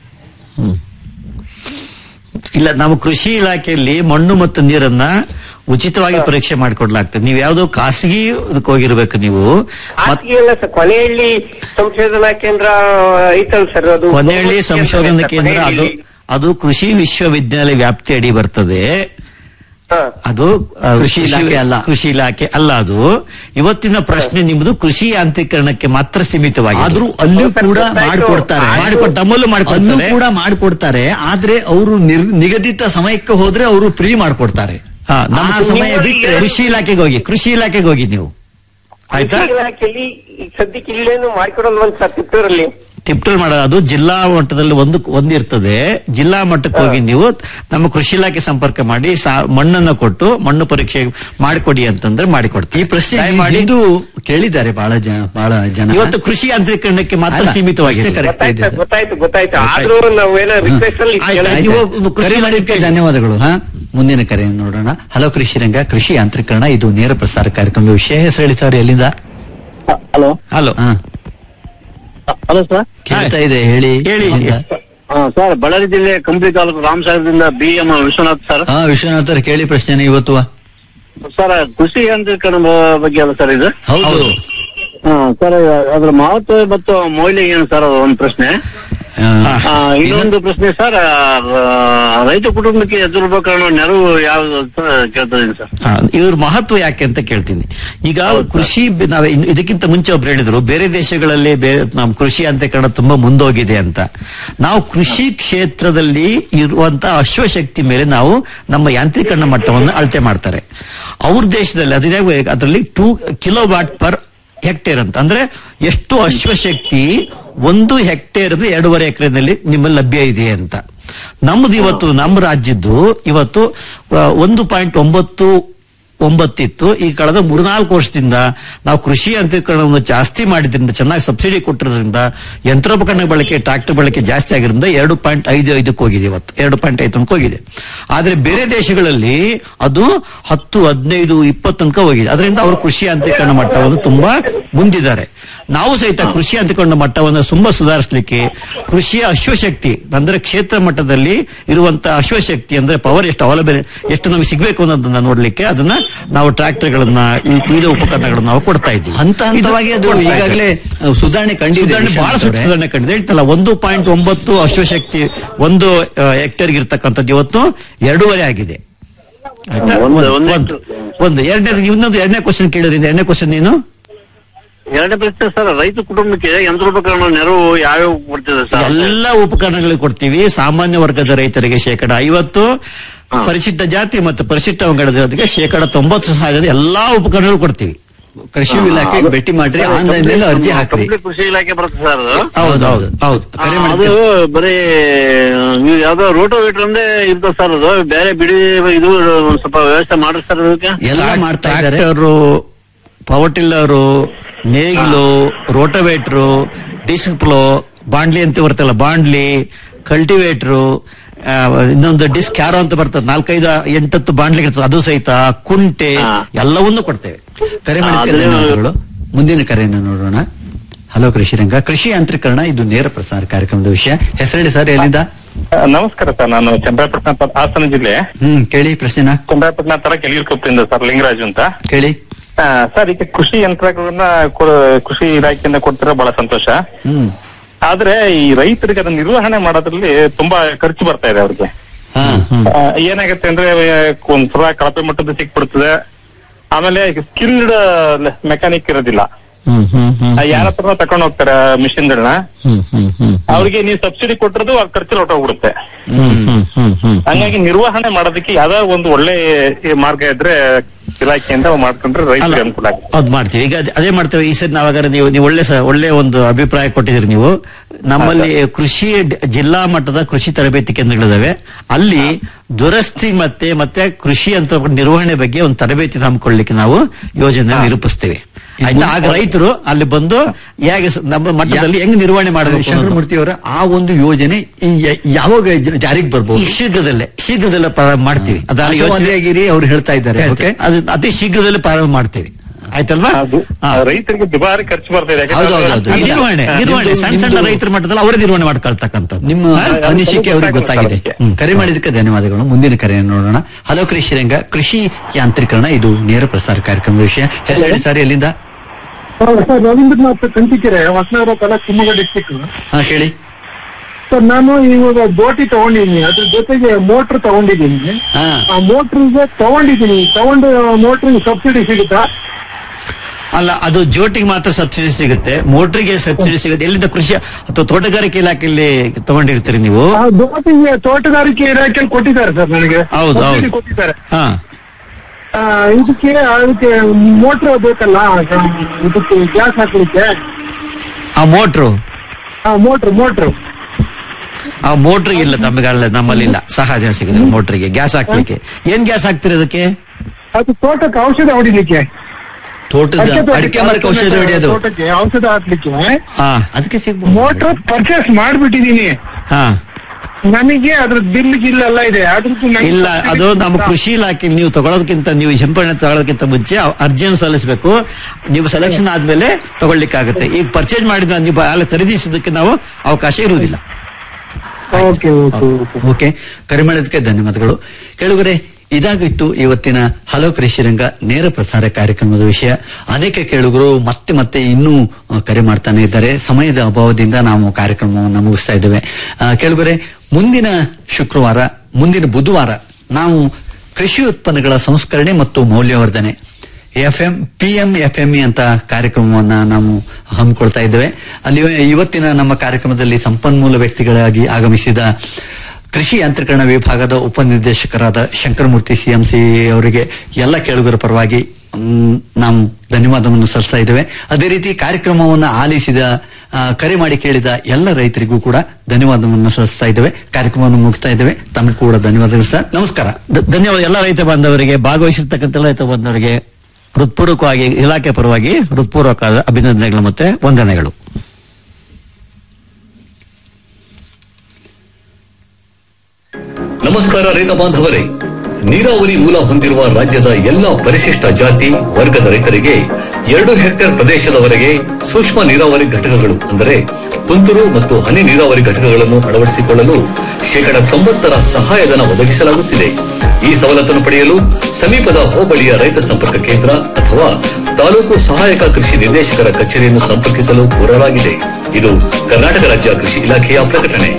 ಇಲ್ಲ ನಾವು ಕೃಷಿ ಇಲಾಖೆಯಲ್ಲಿ ಮಣ್ಣು ಮತ್ತು ನೀರನ್ನ ಉಚಿತವಾಗಿ ಪರೀಕ್ಷೆ ಮಾಡಿಕೊಡ್ಲಾಗ್ತದೆ ನೀವು ಯಾವ್ದೋ ಖಾಸಗಿ ಇದಕ್ಕೆ ಹೋಗಿರ್ಬೇಕು ನೀವು ಮತ್- ಹಾಗೆ ಅಲ್ಲ ಸರ್ ಕೊನೆಯಲ್ಲಿ ಸಂಶೋಧನಾ ಕೇಂದ್ರ ಐತಲ್ ಸರ್ ಅದು ಕೊನೆಯಲ್ಲಿ ಗೌರ್ಮೆಂಟ್ ಸಂಶೋಧನಾ ಸರ್, ಕೇಂದ್ರ ಅದು ಕೊನೆಯಲ್ಲಿ. ಅದು ಕೃಷಿ ವಿಶ್ವವಿದ್ಯಾಲಯ ವ್ಯಾಪ್ತಿ ಅಡಿ ಬರ್ತದೆ ಹಾ. ಅದು ಆ, ಕೃಷಿ ಇಲಾಖೆ ಅಲ್ಲ. ಕೃಷಿ ಇಲಾಖೆ ಅಲ್ಲ ಅದು ಇವತ್ತಿನ ಪ್ರಶ್ನೆ ನಿಮ್ಮದು ಕೃಷಿ ಯಾಂತ್ರೀಕರಣಕ್ಕೆ ಮಾತ್ರ ಸೀಮಿತವಾಗಿದೆ ಆದ್ರೂ ಅಲ್ಲೂ ಹೌದು ಸರ್, ಕೂಡ ಗೊತ್ತಾಯ್ತು. ಮಾಡಿಕೊಡ್ತಾರೆ ಮಾಡಿಕೊಡ್- ತಮ್ಮಲ್ಲೂ ಅಲ್ಲೂ ಮಾಡಿಕೊಡ್ತಾರೆ ಕೂಡ ಮಾಡಿಕೊಡ್ತಾರೆ ಆದ್ರೆ ಅವರು ನಿಗದಿತ ಸಮಯಕ್ಕೆ ಹೋದ್ರೆ ಅವರು ಫ್ರೀ ಮಾಡ್ಕೊಡ್ತಾರೆ ಹಾ, ನಮ್ಮ ಆ ಸಮಯ ನಿಮ್ಮಲ್ಲಿ ಬಿಟ್ಟರೆ ಕೃಷಿ ಇಲಾಖೆಗೆ ಹೋಗಿ ಕೃಷಿ ಇಲಾಖೆಗೆ ಹೋಗಿ ನೀವು ಆಯ್ತಾ ಕೃಷಿ ಇಲಾಖೆಯಲ್ಲಿ ಈಗ ಸದ್ಯಕ್ಕೆ ಇಲ್ಲೇನು ಮಾಡ್ಕೊಡಲ್ವಂತ ಸರ್ ತಿಪ್ಟೂರಲ್ಲಿ ತಿಪ್ಟೂರ್ ಮಾಡೋದು ಅದು ಜಿಲ್ಲಾ ಮಟ್ಟದಲ್ಲಿ ಒಂದು ಒಂದಿರ್ತದೆ ಜಿಲ್ಲಾ ಮಟ್ಟಕ್ಕೆ ಹೋಗಿ ನೀವು ನಮ್ಮ ಕೃಷಿ ಇಲಾಖೆ ಸಂಪರ್ಕ ಮಾಡಿ ಸಾ- ಮಣ್ಣನ್ನ ಕೊಟ್ಟು ಮಣ್ಣು ಪರೀಕ್ಷೆ ಮಾಡಿಕೊಡಿ ಅಂತಂದ್ರೆ ಈ ಮಾಡಿಕೊಡ್ತೀವಿ ಪ್ರಶ್ನೆ ದಯಮಾಡಿ ಹಿಂದೂ ಕೇಳಿದ್ದಾರೆ ಬಹಳ ಜನ ಬಹಳ ಜನ ಇವತ್ತು ಕೃಷಿ ಯಾಂತ್ರೀಕರಣಕ್ಕೆ ಮಾತ್ರ ಅಲ್ಲ, ಸೀಮಿತವಾಗಿದೆ ಅಷ್ಟೇ correct. ಗೊತ್ತಾಯ್ತು ಇದೆ. ಗೊತ್ತಾಯ್ತು ಗೊತ್ತಾಯ್ತು ಆದ್ರೂ ನಾವೇನೋ ರಿಕ್ವೆಸ್ಟ್ ಅಲ್ಲಿ ಆಯ್ತು, ಕೇಳಿದ್ವಿ. ಆಯ್ತು. ಆಯ್ತು. ನೀವು ಒಂದು ಕೃಷಿ ಕರೆ ಮಾಡಿದ್ದಕ್ಕೆ ಇಲಾಖೆ- ಧನ್ಯವಾದಗಳು ಹಾ ಮುಂದಿನ ಕರೆಯನ್ನು ನೋಡೋಣ ಹಲೋ ಕೃಷಿ ರಂಗ ಕೃಷಿ ಯಾಂತ್ರೀಕರಣ ಇದು ನೇರ ಪ್ರಸಾರ ಕಾರ್ಯಕ್ರಮದ ವಿಷಯ ಹೆಸರು ಹೇಳಿ ಸರ್ ಎಲ್ಲಿಂದ ಹಲೋ ಹಲೋ ಹಾ ಹಲೋ ಸರ್ ಕೇಳ್ತಾ ಇದೆ ಹೇಳಿ ಹೇಳಿ. ಎಲ್ಲಿಂದ? ಸರ್ ಬಳ್ಳಾರಿ ಜಿಲ್ಲೆ ಕಂಪ್ಲಿ ತಾಲೂಕು ರಾಮಸಾಗರದಿಂದ ಬಿ ಎಂ ವಿಶ್ವನಾಥ್ ಸರ್ ಹಾ ವಿಶ್ವನಾಥ್ ಅವ್ರ ಕೇಳಿ ಪ್ರಶ್ನೆ ಇವತ್ತು ಸರ್ ಕೃಷಿ ಯಾಂತ್ರೀಕರಣ ಬಗ್ಗೆ ಅಲ್ಲ ಸರ್ ಇದು ಹೌದು ಹಾ, ಸರ್ ಅದ್ರ ಮಹತ್ವ ಮತ್ತು ಮೌಲ್ಯ ಏನು ಸರ್ ಅದು ಒಂದು ಪ್ರಶ್ನೆ ಆ, ಆ, ಇನ್ನೊಂದು ಪ್ರಶ್ನೆ ಸರ್ ಆ, ರೈತ ಕುಟುಂಬಕ್ಕೆ ಎದುರ್ಬೇಕಾದ ನೆರವು ಯಾವ್ದು ಅಂತ ಕೇಳ್ತಾ ಇದೀನಿ ಸರ್ ಹಾ, ಇವ್ರ ಮಹತ್ವ ಯಾಕೆ ಅಂತ ಕೇಳ್ತೀನಿ ಈಗ ಕೃಷಿ ಬೆ- ನಾವ್ ಇನ್- ಇದಕ್ಕಿಂತ ಮುಂಚೆ ಒಬ್ರು ಹೇಳಿದ್ರು ಬೇರೆ ದೇಶಗಳಲ್ಲಿ ಬೇರೆ ನಮ್ಮ ಕೃಷಿ ಅಂತಕರಣ ತುಂಬಾ ಮುಂದೋಗಿದೆ ಅಂತ ನಾವು ಕೃಷಿ ಕ್ಷೇತ್ರದಲ್ಲಿ ಇರುವಂತ ಅಶ್ವಶಕ್ತಿ ಮೇಲೆ ನಾವು ನಮ್ಮ ಯಾಂತ್ರೀಕರಣ ಮಟ್ಟವನ್ನು ಅಳತೆ ಮಾಡ್ತಾರೆ ಅವ್ರ ದೇಶದಲ್ಲಿ ಅದೇ ಅದರಲ್ಲಿ two kilowatt per hectare ಅಂತ ಅಂದ್ರೆ ಎಷ್ಟು ಅಶ್ವಶಕ್ತಿ ಒಂದು ಹೆಕ್ಟೇರ್ ಎರಡೂವರೆ ಎಕರೆನಲ್ಲಿ ನಿಮ್ಮಲ್ಲಿ ಲಭ್ಯ ಇದೆ ಅಂತ ನಮ್ದು ಇವತ್ತು ನಮ್ಮ ರಾಜ್ಯದ್ದು ಇವತ್ತು ಆ, ಒಂದು ಪಾಯಿಂಟ್ ಒಂಬತ್ತು ಒಂಬತ್ತಿತ್ತು ಈ ಕಳೆದ ಮೂರ್ನಾಲ್ಕು ವರ್ಷದಿಂದ ನಾವು ಕೃಷಿ ಯಂತ್ರೀಕರಣವನ್ನು ಜಾಸ್ತಿ ಮಾಡಿದ್ರಿಂದ ಚೆನ್ನಾಗಿ ಸಬ್ಸಿಡಿ ಕೊಟ್ಟಿರೋದ್ರಿಂದ ಯಂತ್ರೋಪಕರಣ ಬಳಕೆ ಟ್ರಾಕ್ಟರ್ ಬಳಕೆ ಜಾಸ್ತಿ ಆಗಿರೋದ್ರಿಂದ ಎರಡು ಪಾಯಿಂಟ್ ಐದು ಐದಕ್ಕೆ ಹೋಗಿದೆ ಇವತ್ತು ಎರಡು ಪಾಯಿಂಟ್ ಐದು ತನಕ ಹೋಗಿದೆ ಆದ್ರೆ ಬೇರೆ ದೇಶಗಳಲ್ಲಿ ಅದು ಹತ್ತು ಹದಿನೈದು ಇಪ್ಪತ್ತು ತನಕ ಹೋಗಿದೆ ಅದರಿಂದ ಅವರು ಕೃಷಿ ಯಂತ್ರೀಕರಣ ಮಟ್ಟವನ್ನು ತುಂಬಾ ಮುಂದಿದ್ದಾರೆ ನಾವು ಸಹಿತ ಕೃಷಿ ಯಂತ್ರೀಕರಣ ಮಟ್ಟವನ್ನು ತುಂಬಾ ಸುಧಾರಿಸಲಿಕ್ಕೆ ಕೃಷಿಯ ಅಶ್ವಶಕ್ತಿ ಅಂದ್ರೆ ಕ್ಷೇತ್ರ ಮಟ್ಟದಲ್ಲಿ ಇರುವಂತಹ ಅಶ್ವಶಕ್ತಿ ಅಂದ್ರೆ ಪವರ್ ಎಷ್ಟು ಅವಲಂಬನೆ ಎಷ್ಟು ನಮಗೆ ಸಿಗಬೇಕು ಅನ್ನೋದನ್ನ ನೋಡ್ಲಿಕ್ಕೆ ಅದನ್ನ ನಾವು ಟ್ರಾಕ್ಟರ್ಗಳನ್ನ ಈ ವಿವಿಧ ಉಪಕರಣಗಳನ್ನ ನಾವು ಕೊಡ್ತಾ ಇದ್ದೀವಿ ಹಂತ ಹಂತವಾಗಿ ಅದು ಕೊಡ್ತಾ ಇದ್ದೇವೆ. ಈಗಾಗಲೇ ಸುಧಾರಣೆ ಕಂಡಿದೆ ಸುಧಾರಣೆ ಬಹಳ ವಿಶ್ವನಾಥ್ ಅವರೇ. ಸುಧಾರಣೆ ಕಂಡಿದೆ ಹೇಳ್ತಲ್ಲ ಒಂದು ಪಾಯಿಂಟ್ ಒಂಬತ್ತು ಅಶ್ವಶಕ್ತಿ ಒಂದು ಹೆಕ್ಟೇರ್ಗೆ ಇರ್ತಕ್ಕಂಥದ್ದು ಇವತ್ತು ಎರಡೂವರೆ ಆಗಿದೆ ಆಯ್ತಾ? ಒಂದು- ಒಂದು- ಒಂದು ಒಂದು ಒಂದು ಎರಡನೇ ಇನ್ನೊಂದು ಎರಡನೇ ಕ್ವಶನ್ ಕೇಳಿದ್ರಿಂದ ಎರಡನೇ ಕ್ವಶನ್ ಏನು ಎರಡನೇ ಪ್ರಶ್ನೆ ಸರ್ ರೈತ ಕುಟುಂಬಕ್ಕೆ ಯಂತ್ರೋಪಕರಣ ನೆರವು ಯಾವ್ಯಾವ ಕೊಡ್ತಿದೆ ಸರ್ ಎಲ್ಲ ಉಪಕರಣಗಳಿಗೆ ಕೊಡ್ತೀವಿ ಸಾಮಾನ್ಯ ವರ್ಗದ ರೈತರಿಗೆ ಶೇಕಡ ಐವತ್ತು ಪರಿಶಿಷ್ಟ ಜಾತಿ ಮತ್ತು ಪರಿಶಿಷ್ಟ ವರ್ಗದ ಜೊತೆಗೆ ಶೇಕಡ ತೊಂಬತ್ತು ಸಹಾಯದ ಎಲ್ಲಾ ಉಪಕರಣಗಳು ಕೊಡ್ತೀವಿ ಕೃಷಿ ಇಲಾಖೆಗೆ ಭೇಟಿ ಮಾಡ್ರಿ ಆನ್ಲೈನ್ ನಲ್ಲಿ ಅರ್ಜಿ ಹಾಕ್ರಿ ಕಂಪ್ಲೀಟ್ ಕೃಷಿ ಇಲಾಖೆ ಬರುತ್ತೆ ಸರ್ ಅದು ಹೌದು ಹೌದು ಹೌದು ಆ, ಕರೆ ಅದು ಮಾಡ್ತೀವಿ ಬರೀ ನೀವು ಯಾವ್ದೋ ರೋಟೋವೇಟರ್ ಅಂದೇ ಇರ್ತದೆ ಸರ್ ಅದು ಬೇರೆ ಬಿಡಿ ಇದು ಒಂದ್ ಸ್ವಲ್ಪ ವ್ಯವಸ್ಥೆ ಮಾಡ್ರಿ ಸರ್ ಅದಕ್ಕೆ ಎಲ್ಲ ಮಾಡ್ತಾ ಇದ್ದಾರೆ ಟ್ರ್ಯಾಕ್ಟರು ಪವರ್ ಟಿಲ್ಲರು ನೇಗಿಲು ರೋಟೋವೇಟ್ರು ಡಿಸ್ಕ್ ಪ್ಲೋ ಬಾಂಡ್ಲಿ ಅಂತ ಬರ್ತಲ್ಲ ಬಾಂಡ್ಲಿ ಕಲ್ಟಿವೇಟ್ರು ಆ, ಇನ್ನೊಂದು ಡಿಸ್ಕ್ ಕ್ಯಾರೋ ಅಂತ ಬರ್ತದೆ ನಾಲ್ಕೈದು ಎಂಟತ್ತು ಬಾಂಡ್ಲಿ ಇರ್ತದೆ ಅದು ಸಹಿತ ಕುಂಟೆ ಹಾ. ಎಲ್ಲವನ್ನೂ ಕೊಡ್ತೇವೆ ಕರೆ ಮಾಡಿದ್ದಕ್ಕೆ ಅದು- ಧನ್ಯವಾದಗಳು ಮುಂದಿನ ಕರೆಯನ್ನು ನೋಡೋಣ ಹಲೋ ಕೃಷಿ ರಂಗ ಕೃಷಿ ಯಾಂತ್ರೀಕರಣ ಇದು ನೇರ ಪ್ರಸಾರ ಕಾರ್ಯಕ್ರಮದ ವಿಷಯ ಹೆಸರೇಳಿ ಸರ್ ಎಲ್ಲಿಂದ ನಮಸ್ಕಾರ ಸರ್ ನಾನು ಚಂದ್ರಪಟ್ಟಣ ತ- ಹಾಸನ ಜಿಲ್ಲೆ ಹ್ಮ್ ಕೇಳಿ ಪ್ರಶ್ನೆನ ಚಂದ್ರಪಟ್ಟಣ ತಾಲೂಕು ಯಲಗಿರಿಕೊಪ್ಪದಿಂದ ಸರ್ ಲಿಂಗರಾಜು ಅಂತ ಕೇಳಿ ಆ, ಸರ್ ಈಗ ಕೃಷಿ ಯಂತ್ರಗಳನ್ನ ಕೊ- ಕೃಷಿ ಇಲಾಖೆಯಿಂದ ಕೊಡ್ತಿರೋ ಬಹಳ ಸಂತೋಷ ಹ್ಮ್ ಆದ್ರೆ ಈ ರೈತರಿಗೆ ಅದನ್ನ ನಿರ್ವಹಣೆ ಮಾಡೋದ್ರಲ್ಲಿ ತುಂಬಾ ಖರ್ಚು ಬರ್ತಾ ಇದೆ ಅವ್ರಿಗೆ ಹಾ ಆ, ಏನಾಗತ್ತೆ ಅಂದ್ರೆ ಒಂದ್ಸಲ ಕಳಪೆ ಮಟ್ಟದ ಸಿಕ್ಬಿಡ್ತದೆ ಆಮೇಲೆ ಸ್ಕಿಲ್ಡ್ ಮೆಕ್ಯಾನಿಕ್ ಇರೋದಿಲ್ಲ ಹ್ಮ್ ಹ್ಮ್ ಹ್ಮ್ ಯಾರ ಹತ್ರ ತಕೊಂಡ್ ಹೋಗ್ತಾರೆ ಮಿಷಿನ್ಗಳನ್ನ ಹ್ಮ್ ಹ್ಮ್ ಹ್ಮ್ ಅವ್ರಿಗೆ ನೀವು ಸಬ್ಸಿಡಿ ಕೊಟ್ಟಿರೋದು ಆ ಖರ್ಚು ಹೊರಟೋಗ್ಬಿಡುತ್ತೆ ಹ್ಮ್ ಹ್ಮ್ ಹ್ಮ್ ಹ್ಮ್ ಹಂಗಾಗಿ ನಿರ್ವಹಣೆ ಮಾಡೋದಕ್ಕೆ ಯಾವ್ದೋ ಒಂದು ಒಳ್ಳೆ ಮಾರ್ಗ ಇದ್ರೆ ಇಲಾಖೆಯಿಂದ ಮಾಡ್ಕೊಂಡ್ರೆ ಅಲ್ಲ ರೈತರಿಗೆ ಅನುಕೂಲ ಆಗುತ್ತೆ ಅದ್ ಮಾಡ್ತೀವಿ ಈಗ ಅದ್- ಅದೇ ಮಾಡ್ತೇವೆ ಈ ಸರಿ ನಾವಾಗ ನೀವು ನೀವು ಒಳ್ಳೆ ಸ- ಒಳ್ಳೆ ಒಂದು ಅಭಿಪ್ರಾಯ ಕೊಟ್ಟಿದ್ದೀರಿ ನೀವು ನಮ್ಮಲ್ಲಿ ಕೃಷಿ ಡ್- ಜಿಲ್ಲಾ ಮಟ್ಟದ ಕೃಷಿ ತರಬೇತಿ ಕೇಂದ್ರಗಳಿದಾವೆ ಅಲ್ಲಿ ದುರಸ್ತಿ ಮತ್ತೆ ಮತ್ತೆ ಕೃಷಿ ಅಂತ ನಿರ್ವಹಣೆ ಬಗ್ಗೆ ಒಂದು ತರಬೇತಿ ಹಮ್ಮಿಕೊಳ್ಳಿಕ್ಕೆ ನಾವು ಯೋಜನೆ ನಿರೂಪಿಸ್ತೇವೆ ಆಯ್ತಾ ಆಗ ರೈತರು ಅಲ್ಲಿ ಬಂದು ಹೇಗೆ ಸ- ನಮ್ಮ ಮಟ್ಟದಲ್ಲಿ ಹೆಂಗ್ ನಿರ್ವಹಣೆ ಮಾಡಬೇಕು ಅನ್ನೋದು. ಶಂಕರಮೂರ್ತಿ ಅವರ ಆ ಒಂದು ಯೋಜನೆ ಈ ಯ- ಯಾವಾಗ ಜ- ಜಾರಿಗೆ ಈ ಬರ್ಬೋದು ಶೀಘ್ರದಲ್ಲೇ ಶೀಘ್ರದಲ್ಲೇ ಪ್ರಾರಂಭ ಮಾಡ್ತೀವಿ ಅದರ ಯೋಚನೆ ಆಶಾವಾದಿಯಾಗಿರಿ ಅವ್ರು ಹೇಳ್ತಾ ಇದ್ದಾರೆ ಓಕೆ ಅದು ಅತಿ ಶೀಘ್ರದಲ್ಲೇ ಪ್ರಾರಂಭ ಮಾಡ್ತೇವೆ ಆಯ್ತಲ್ವಾ ಅದು ಹಾ. ರೈತರಿಗೆ ದುಬಾರಿ ಖರ್ಚು ಬರ್ತಾ ಇದೆ ಹೌದು, ಹೌದು, ಹೌದು. ಈ ಯಾಕಂದ್ರೆ- ನಿರ್ವಹಣೆ ಹಾ. ನಿರ್ವಹಣೆ ಸಣ್ಣ ಸಣ್ಣ ನಿಮ್ದು- ರೈತರ ಮಟ್ಟದಲ್ಲಿ ಅವರೇ ನಿರ್ವಹಣೆ ಮಾಡ್ಕೊಳ್ತಕ್ಕಂಥದ್ದು ನಿಮ್ಮ ಹಾ? ಅನಿಸಿಕೆ ಅವ್ರಿಗೆ ಗೊತ್ತಾಗಿದೆ ಅದಕ್ಕೆ. ಹ್ಮ್. ಕರೆ ಮಾಡಿದಕ್ಕೆ ಧನ್ಯವಾದಗಳು ಮುಂದಿನ ಕರೆಯನ್ನು ನೋಡೋಣ ಹಲೋ ಕೃಷಿ ರಂಗ ಕೃಷಿ ಯಾಂತ್ರೀಕರಣ ಇದು ನೇರ ಪ್ರಸಾರ ಕಾರ್ಯಕ್ರಮದ ವಿಷಯ ಹೆಸರು ಹೇಳಿ ಸರ್ ಎಲ್ಲಿಂದ ಸರ್ ರವೀಂದ್ರನಾಥ್ ಕಂಟಿಕೆರೆ ಹೊಸನಗರ ತಾಲೂಕು ಶಿವಮೊಗ್ಗ ಡಿಸ್ಟಿಕ್ ಹಾ ಕೇಳಿ ಸರ್ ನಾನು ಇವಾಗ ಬೋಟಿ ತಗೊಂಡಿದ್ದೀನಿ ಅದ್ರ ಜೊತೆಗೆ ಮೋಟರ್ ತಗೊಂಡಿದ್ದೀನಿ ಹಾ ಆ ಮೋಟ್ರಿಗೆ ತಗೊಂಡಿದ್ದೀನಿ ತಗೊಂಡು ಮೋಟ್ರಿಗೆ ಸಬ್ಸಿಡಿ ಸಿಗುತ್ತಾ ಅಲ್ಲ ಅದು ಜೋಟಿಗೆ ಮಾತ್ರ ಸಬ್ಸಿಡಿ ಸಿಗುತ್ತೆ ಮೋಟ್ರಿಗೆ ಸಬ್ಸಿಡಿ ಸಿಗುತ್ತೆ ಎಲ್ಲಿಂದ ಕೃಷಿ ಅಥವಾ ತೋಟಗಾರಿಕೆ ಇಲಾಖೆಯಲ್ಲಿ ತಗೊಂಡಿರ್ತೀರಿ ನೀವು ಆ ಬೋಟಿಗೆ ತೋಟಗಾರಿಕೆ ಇಲಾಖೆಯಲ್ಲಿ ಕೊಟ್ಟಿದ್ದಾರೆ ಸರ್ ನನಗೆ ಹೌದು, ಹೌದು. ಸಬ್ಸಿಡಿ ಕೊಟ್ಟಿದ್ದಾರೆ ಹಾ ಆ, ಇದಕ್ಕೆ ಅದಕ್ಕೆ ಮೋಟ್ರ್ ಬೇಕಲ್ಲ ಆ, ಇದಕ್ಕೆ ಗ್ಯಾಸ್ ಹಾಕ್ಲಿಕ್ಕೆ ಆ ಮೋಟ್ರು ಆ ಮೋಟ್ರ್ ಮೋಟ್ರ್ ಆ ಮೋಟ್ರ್ ಇಲ್ಲ ತಮಗೆ ನಮ್ಮಲ್ಲಿ ಇಲ್ಲ ಸಹಾಯ ಸಿಗುತ್ತೆ ಮೋಟ್ರಿಗೆ ಗ್ಯಾಸ್ ಹಾಕ್ಲಿಕ್ಕೆ ಏನ್ ಗ್ಯಾಸ್ ಹಾಕ್ತೀರಿ ಅದಕ್ಕೆ ಅದು ತೋಟಕ್ಕೆ ಔಷಧ ಹೊಡಿಲಿಕ್ಕೆ ತೋಟದ ಅಡಿಕೆ ಅಡಿಕೆ ಮರಕ್ಕೆ ಔಷಧ ಹೊಡೆಯೋದು ತೋಟಕ್ಕೆ ಔಷಧ ಹಾಕ್ಲಿಕ್ಕೆ ಹಾ ಅದಕ್ಕೆ ಸಿಗ್ಬೋದು ಮೋಟ್ರ್ ಪರ್ಚೇಸ್ ಮಾಡ್ಬಿಟ್ಟಿದೀನಿ ಹಾ ನನಗೆ ಅದ್ರ ಬಿಲ್ ಗಿಲ್ ಎಲ್ಲ ಇದೆ ಅದ್ರದ್ದು ನಂಗೆ ಇಲ್ಲ ಅದು subsidy ನಮ್ಮ ಸಿಗುತ್ತಾ? ಕೃಷಿ ಇಲಾಖೆ ನೀವು ತಗೊಳ್ಳೋದಕ್ಕಿಂತ ನೀವು ಸಿಂಪಡಣೆ ತಗೊಳ್ಳೋದಕ್ಕಿಂತ ಮುಂಚೆ ಅರ್ಜಿಯನ್ನು ಸಲ್ಲಿಸಬೇಕು ನೀವು ಸೆಲೆಕ್ಷನ್ ಆದ್ಮೇಲೆ ತಗೊಳ್ಳಿಕ್ಕಾಗುತ್ತೆ ಈಗ ಪರ್ಚೇಸ್ ಮಾಡಿದ ನೀವು ಅಲ್ಲಿ ಖರೀದಿಸೋದಕ್ಕೆ ನಾವು ಅವಕಾಶ ಇರುವುದಿಲ್ಲ ಓಕೆ ಓಕೆ ಓಕೆ ಓಕೆ ಕರೆ ಮಾಡಿದ್ದಕ್ಕೆ ಧನ್ಯವಾದಗಳು ಕೇಳುಗರೆ ಇದಾಗಿತ್ತು ಇವತ್ತಿನ ಹಲೋ ಕೃಷಿ ರಂಗ ನೇರ ಪ್ರಸಾರ ಕಾರ್ಯಕ್ರಮದ ವಿಷಯ ಅನೇಕ ಕೇಳುಗರು ಮತ್ತೆ ಮತ್ತೆ ಇನ್ನೂ ಆ, ಕರೆ ಮಾಡ್ತಾನೆ ಇದ್ದಾರೆ ಸಮಯದ ಅಭಾವದಿಂದ ನಾವು ಕಾರ್ಯಕ್ರಮವನ್ನು ಮುಗಿಸ್ತಾ ಇದ್ದೇವೆ ಆ, ಕೇಳುಗರೆ ಮುಂದಿನ ಶುಕ್ರವಾರ ಮುಂದಿನ ಬುಧವಾರ ನಾವು ಕೃಷಿ ಉತ್ಪನ್ನಗಳ ಸಂಸ್ಕರಣೆ ಮತ್ತು ಮೌಲ್ಯವರ್ಧನೆ F M P M F M ಅಂತ ಕಾರ್ಯಕ್ರಮವನ್ನ ನಾವು ಹಮ್ಮಿಕೊಳ್ತಾ ಇದ್ದೇವೆ ಅಲ್ಲಿ ಇವತ್ತಿನ ನಮ್ಮ ಕಾರ್ಯಕ್ರಮದಲ್ಲಿ ಸಂಪನ್ಮೂಲ ವ್ಯಕ್ತಿಗಳಾಗಿ ಆಗಮಿಸಿದ ಕೃಷಿ ಯಾಂತ್ರೀಕರಣ ವಿಭಾಗದ ಉಪನಿರ್ದೇಶಕರಾದ ಶಂಕರಮೂರ್ತಿ ಸಿಎಂಸಿ ಅವರಿಗೆ ಎಲ್ಲ ಕೇಳುಗರ ಪರವಾಗಿ ಮ್, ನಾವು ಧನ್ಯವಾದವನ್ನು ಸಲ್ಲಿಸ್ತಾ ಇದ್ದೇವೆ ಅದೇ ರೀತಿ ಕಾರ್ಯಕ್ರಮವನ್ನು ಆಲಿಸಿದ ಆ, ಕರೆ ಮಾಡಿ ಕೇಳಿದ ಎಲ್ಲ ರೈತರಿಗೂ ಕೂಡ ಧನ್ಯವಾದವನ್ನು ಸಲ್ಲಿಸ್ತಾ ಇದ್ದೇವೆ ಕಾರ್ಯಕ್ರಮವನ್ನು ಮುಗಿಸ್ತಾ ಇದ್ದೇವೆ ತಮಗೂ ಕೂಡ ಧನ್ಯವಾದಗಳು ಸರ್ ನಮಸ್ಕಾರ ಧ- ಧನ್ಯವಾದ ಎಲ್ಲ ರೈತ ಬಾಂಧವರಿಗೆ ಭಾಗವಹಿಸಿರ್ತಕ್ಕಂಥ ಎಲ್ಲ ರೈತ ಬಾಂಧವರಿಗೆ ಹೃತ್ಪೂರ್ವಕವಾಗಿ ಇಲಾಖೆ ಪರವಾಗಿ ಹೃತ್ಪೂರ್ವಕ ಅಭಿನಂದನೆಗಳು ಮತ್ತೆ ವಂದನೆಗಳು ನಮಸ್ಕಾರ ರೈತ ಬಾಂಧವರೇ ನೀರಾವರಿ ಮೂಲ ಹೊಂದಿರುವ ರಾಜ್ಯದ ಎಲ್ಲ ಪರಿಶಿಷ್ಟ ಜಾತಿ ವರ್ಗದ ರೈತರಿಗೆ ಎರಡು ಹೆಕ್ಟೇರ್ ಪ್ರದೇಶದವರೆಗೆ ಸೂಕ್ಷ್ಮ ನೀರಾವರಿ ಘಟಕಗಳು ಅಂದರೆ ತುಂತುರು ಮತ್ತು ಹನಿ ನೀರಾವರಿ ಘಟಕಗಳನ್ನು ಅಳವಡಿಸಿಕೊಳ್ಳಲು ಶೇಕಡ ತೊಂಬತ್ತರ ಸಹಾಯಧನ ಒದಗಿಸಲಾಗುತ್ತಿದೆ ಈ ಸವಲತ್ತನ್ನು ಪಡೆಯಲು ಸಮೀಪದ ಹೋಬಳಿಯ ರೈತ ಸಂಪರ್ಕ ಕೇಂದ್ರ ಅಥವಾ ತಾಲೂಕು ಸಹಾಯಕ ಕೃಷಿ ನಿರ್ದೇಶಕರ ಕಚೇರಿಯನ್ನು ಸಂಪರ್ಕಿಸಲು ಕೋರಲಾಗಿದೆ ಇದು ಕರ್ನಾಟಕ ರಾಜ್ಯ ಕೃಷಿ ಇಲಾಖೆಯ ಪ್ರಕಟಣೆ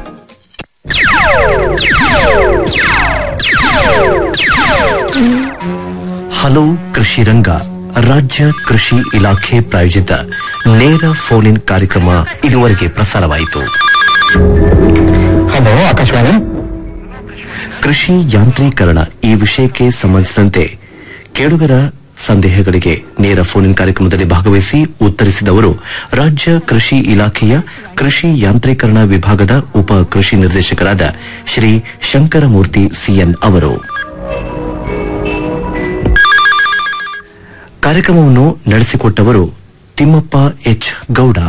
ಹಲೋ ಕೃಷಿ ರಂಗ ರಾಜ್ಯ ಕೃಷಿ ಇಲಾಖೆ ಪ್ರಾಯೋಜಿತ ನೇರ ಫೋನ್ ಇನ್ ಕಾರ್ಯಕ್ರಮ ಇದುವರೆಗೆ ಪ್ರಸಾರವಾಯಿತು ಹಲೋ ಆಕಾಶವಾಣಿ ಕೃಷಿ ಯಾಂತ್ರೀಕರಣ ಈ ವಿಷಯಕ್ಕೆ ಸಂಬಂಧಿಸಿದಂತೆ ಕೇಳುಗರ ಸಂದೇಹಗಳಿಗೆ ನೇರ ಫೋನ್ ಇನ್ ಕಾರ್ಯಕ್ರಮದಲ್ಲಿ ಭಾಗವಹಿಸಿ ಉತ್ತರಿಸಿದವರು ರಾಜ್ಯ ಕೃಷಿ ಇಲಾಖೆಯ ಕೃಷಿ ಯಾಂತ್ರೀಕರಣ ವಿಭಾಗದ ಉಪ ಕೃಷಿ ನಿರ್ದೇಶಕರಾದ ಶ್ರೀ ಶಂಕರಮೂರ್ತಿ ಸಿಎನ್ ಅವರು ಕಾರ್ಯಕ್ರಮವನ್ನು ನಡೆಸಿಕೊಟ್ಟವರು ತಿಮ್ಮಪ್ಪ ಎಚ್ ಗೌಡ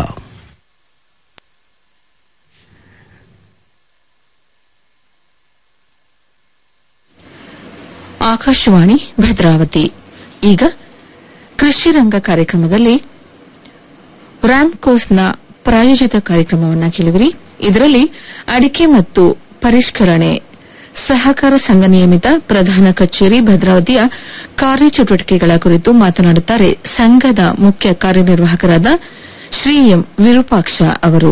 ಆಕಾಶವಾಣಿ ಭದ್ರಾವತಿ ಈಗ ಕೃಷಿ ರಂಗ ಕಾರ್ಯಕ್ರಮದಲ್ಲಿ ರಾಮ್ಕೋಸ್ನ ಪ್ರಾಯೋಜಿತ ಕಾರ್ಯಕ್ರಮವನ್ನು ಕೇಳುವಿರಿ ಇದರಲ್ಲಿ ಅಡಿಕೆ ಮತ್ತು ಪರಿಷ್ಕರಣೆ ಸಹಕಾರ ಸಂಘ ನಿಯಮಿತ ಪ್ರಧಾನ ಕಚೇರಿ ಭದ್ರಾವತಿಯ ಕಾರ್ಯಚಟುವಟಿಕೆಗಳ ಕುರಿತು ಮಾತನಾಡುತ್ತಾರೆ ಸಂಘದ ಮುಖ್ಯ ಕಾರ್ಯನಿರ್ವಾಹಕರಾದ ಶ್ರೀ ಎಂ ವಿರೂಪಾಕ್ಷ ಅವರು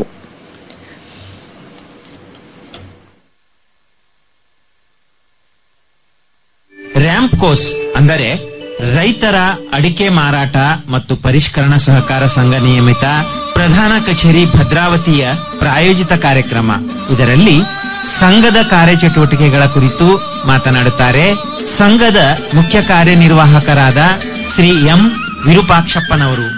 ರ್ಯಾಂಪ್ಕೋಸ್ ಅಂದರೆ ರೈತರ ಅಡಿಕೆ ಮಾರಾಟ ಮತ್ತು ಪರಿಷ್ಕರಣಾ ಸಹಕಾರ ಸಂಘ ನಿಯಮಿತ ಪ್ರಧಾನ ಕಚೇರಿ ಭದ್ರಾವತಿಯ ಪ್ರಾಯೋಜಿತ ಕಾರ್ಯಕ್ರಮ ಇದರಲ್ಲಿ ಸಂಘದ ಕಾರ್ಯಚಟುವಟಿಕೆಗಳ ಕುರಿತು ಮಾತನಾಡುತ್ತಾರೆ ಸಂಘದ ಮುಖ್ಯ ಕಾರ್ಯನಿರ್ವಾಹಕರಾದ ಶ್ರೀ ಎಂ ವಿರೂಪಾಕ್ಷಪ್ಪನವರು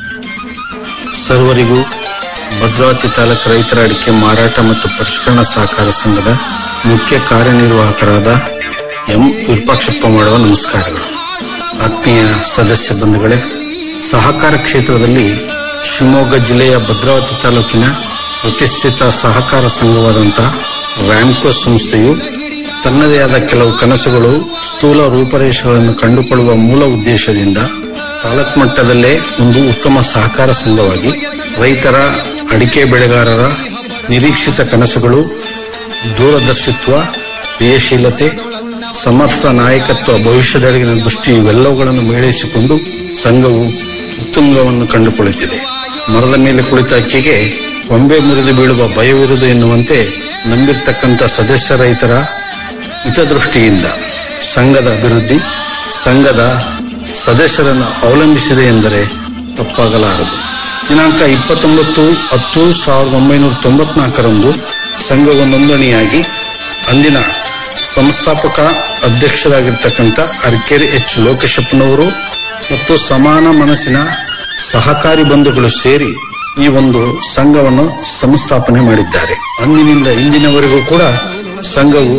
ಸರ್ವರಿಗೂ ಭದ್ರಾವತಿ ತಾಲೂಕು ರೈತರ ಅಡಿಕೆ ಮಾರಾಟ ಮತ್ತು ಪರಿಷ್ಕರಣಾ ಸಹಕಾರ ಸಂಘದ ಮುಖ್ಯ ಕಾರ್ಯನಿರ್ವಾಹಕರಾದ ಎಂ ವಿರೂಪಾಕ್ಷಪ್ಪ ಮಾಡುವ ನಮಸ್ಕಾರಗಳು ಆತ್ಮೀಯ ಸದಸ್ಯ ಬಂಧುಗಳೇ ಸಹಕಾರ ಕ್ಷೇತ್ರದಲ್ಲಿ ಶಿವಮೊಗ್ಗ ಜಿಲ್ಲೆಯ ಭದ್ರಾವತಿ ತಾಲೂಕಿನ ಪ್ರತಿಷ್ಠಿತ ಸಹಕಾರ ಸಂಘವಾದಂತಹ ವ್ಯಾಮ್ಕೋ ಸಂಸ್ಥೆಯು ತನ್ನದೇ ಆದ ಕೆಲವು ಕನಸುಗಳು ಸ್ಥೂಲ ರೂಪರೇಷೆಗಳನ್ನು ಕಂಡುಕೊಳ್ಳುವ ಮೂಲ ಉದ್ದೇಶದಿಂದ ತಾಲೂಕು ಮಟ್ಟದಲ್ಲೇ ಒಂದು ಉತ್ತಮ ಸಹಕಾರ ಸಂಘವಾಗಿ ರೈತರ ಅಡಿಕೆ ಬೆಳೆಗಾರರ ನಿರೀಕ್ಷಿತ ಕನಸುಗಳು ದೂರದರ್ಶಿತ್ವ ಕ್ರಿಯಾಶೀಲತೆ ಸಮರ್ಥ ನಾಯಕತ್ವ ಭವಿಷ್ಯದೆಡೆಗಿನ ದೃಷ್ಟಿ ಇವೆಲ್ಲವುಗಳನ್ನು ಮೇಳೈಸಿಕೊಂಡು ಸಂಘವು ಉತ್ತುಂಗವನ್ನು ಕಂಡುಕೊಳ್ಳುತ್ತಿದೆ ಮರದ ಮೇಲೆ ಕುಳಿತ ಅಕ್ಕಿಗೆ ಕೊಂಬೆ ಮುರಿದು ಬೀಳುವ ಭಯವಿರುವುದು ಎನ್ನುವಂತೆ ನಂಬಿರ್ತಕ್ಕಂಥ ಸದಸ್ಯ ರೈತರ ಹಿತದೃಷ್ಟಿಯಿಂದ ಸಂಘದ ಅಭಿವೃದ್ಧಿ ಸಂಘದ ಸದಸ್ಯರನ್ನು ಅವಲಂಬಿಸಿದೆ ಎಂದರೆ ತಪ್ಪಾಗಲಾರದು ದಿನಾಂಕ ಇಪ್ಪತ್ತೊಂಬತ್ತು ಹತ್ತು ಸಾವಿರದ ಒಂಬೈನೂರ ತೊಂಬತ್ನಾಲ್ಕರಂದು ಸಂಘವು ನೋಂದಣಿಯಾಗಿ ಅಂದಿನ ಸಂಸ್ಥಾಪಕ ಅಧ್ಯಕ್ಷರಾಗಿರ್ತಕ್ಕಂಥ ಅರಕೆರೆ ಎಚ್ ಲೋಕೇಶಪ್ಪನವರು ಮತ್ತು ಸಮಾನ ಮನಸ್ಸಿನ ಸಹಕಾರಿ ಬಂಧುಗಳು ಸೇರಿ ಈ ಒಂದು ಸಂಘವನ್ನು ಸಂಸ್ಥಾಪನೆ ಮಾಡಿದ್ದಾರೆ ಅಂದಿನಿಂದ ಇಂದಿನವರೆಗೂ ಕೂಡ ಸಂಘವು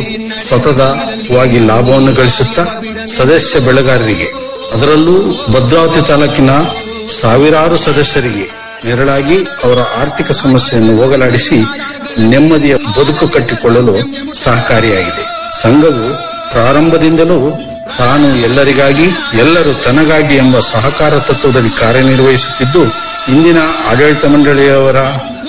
ಸತತವಾಗಿ ಲಾಭವನ್ನು ಗಳಿಸುತ್ತಾ ಸದಸ್ಯ ಬೆಳೆಗಾರರಿಗೆ ಅದರಲ್ಲೂ ಭದ್ರಾವತಿ ತಾಲೂಕಿನ ಸಾವಿರಾರು ಸದಸ್ಯರಿಗೆ ನೆರಳಾಗಿ ಅವರ ಆರ್ಥಿಕ ಸಮಸ್ಯೆಯನ್ನು ಹೋಗಲಾಡಿಸಿ ನೆಮ್ಮದಿಯ ಬದುಕು ಕಟ್ಟಿಕೊಳ್ಳಲು ಸಹಕಾರಿಯಾಗಿದೆ ಸಂಘವು ಪ್ರಾರಂಭದಿಂದಲೂ ತಾನು ಎಲ್ಲರಿಗಾಗಿ ಎಲ್ಲರೂ ತನಗಾಗಿ ಎಂಬ ಸಹಕಾರ ತತ್ವದಲ್ಲಿ ಕಾರ್ಯನಿರ್ವಹಿಸುತ್ತಿದ್ದು ಇಂದಿನ ಆಡಳಿತ ಮಂಡಳಿಯವರ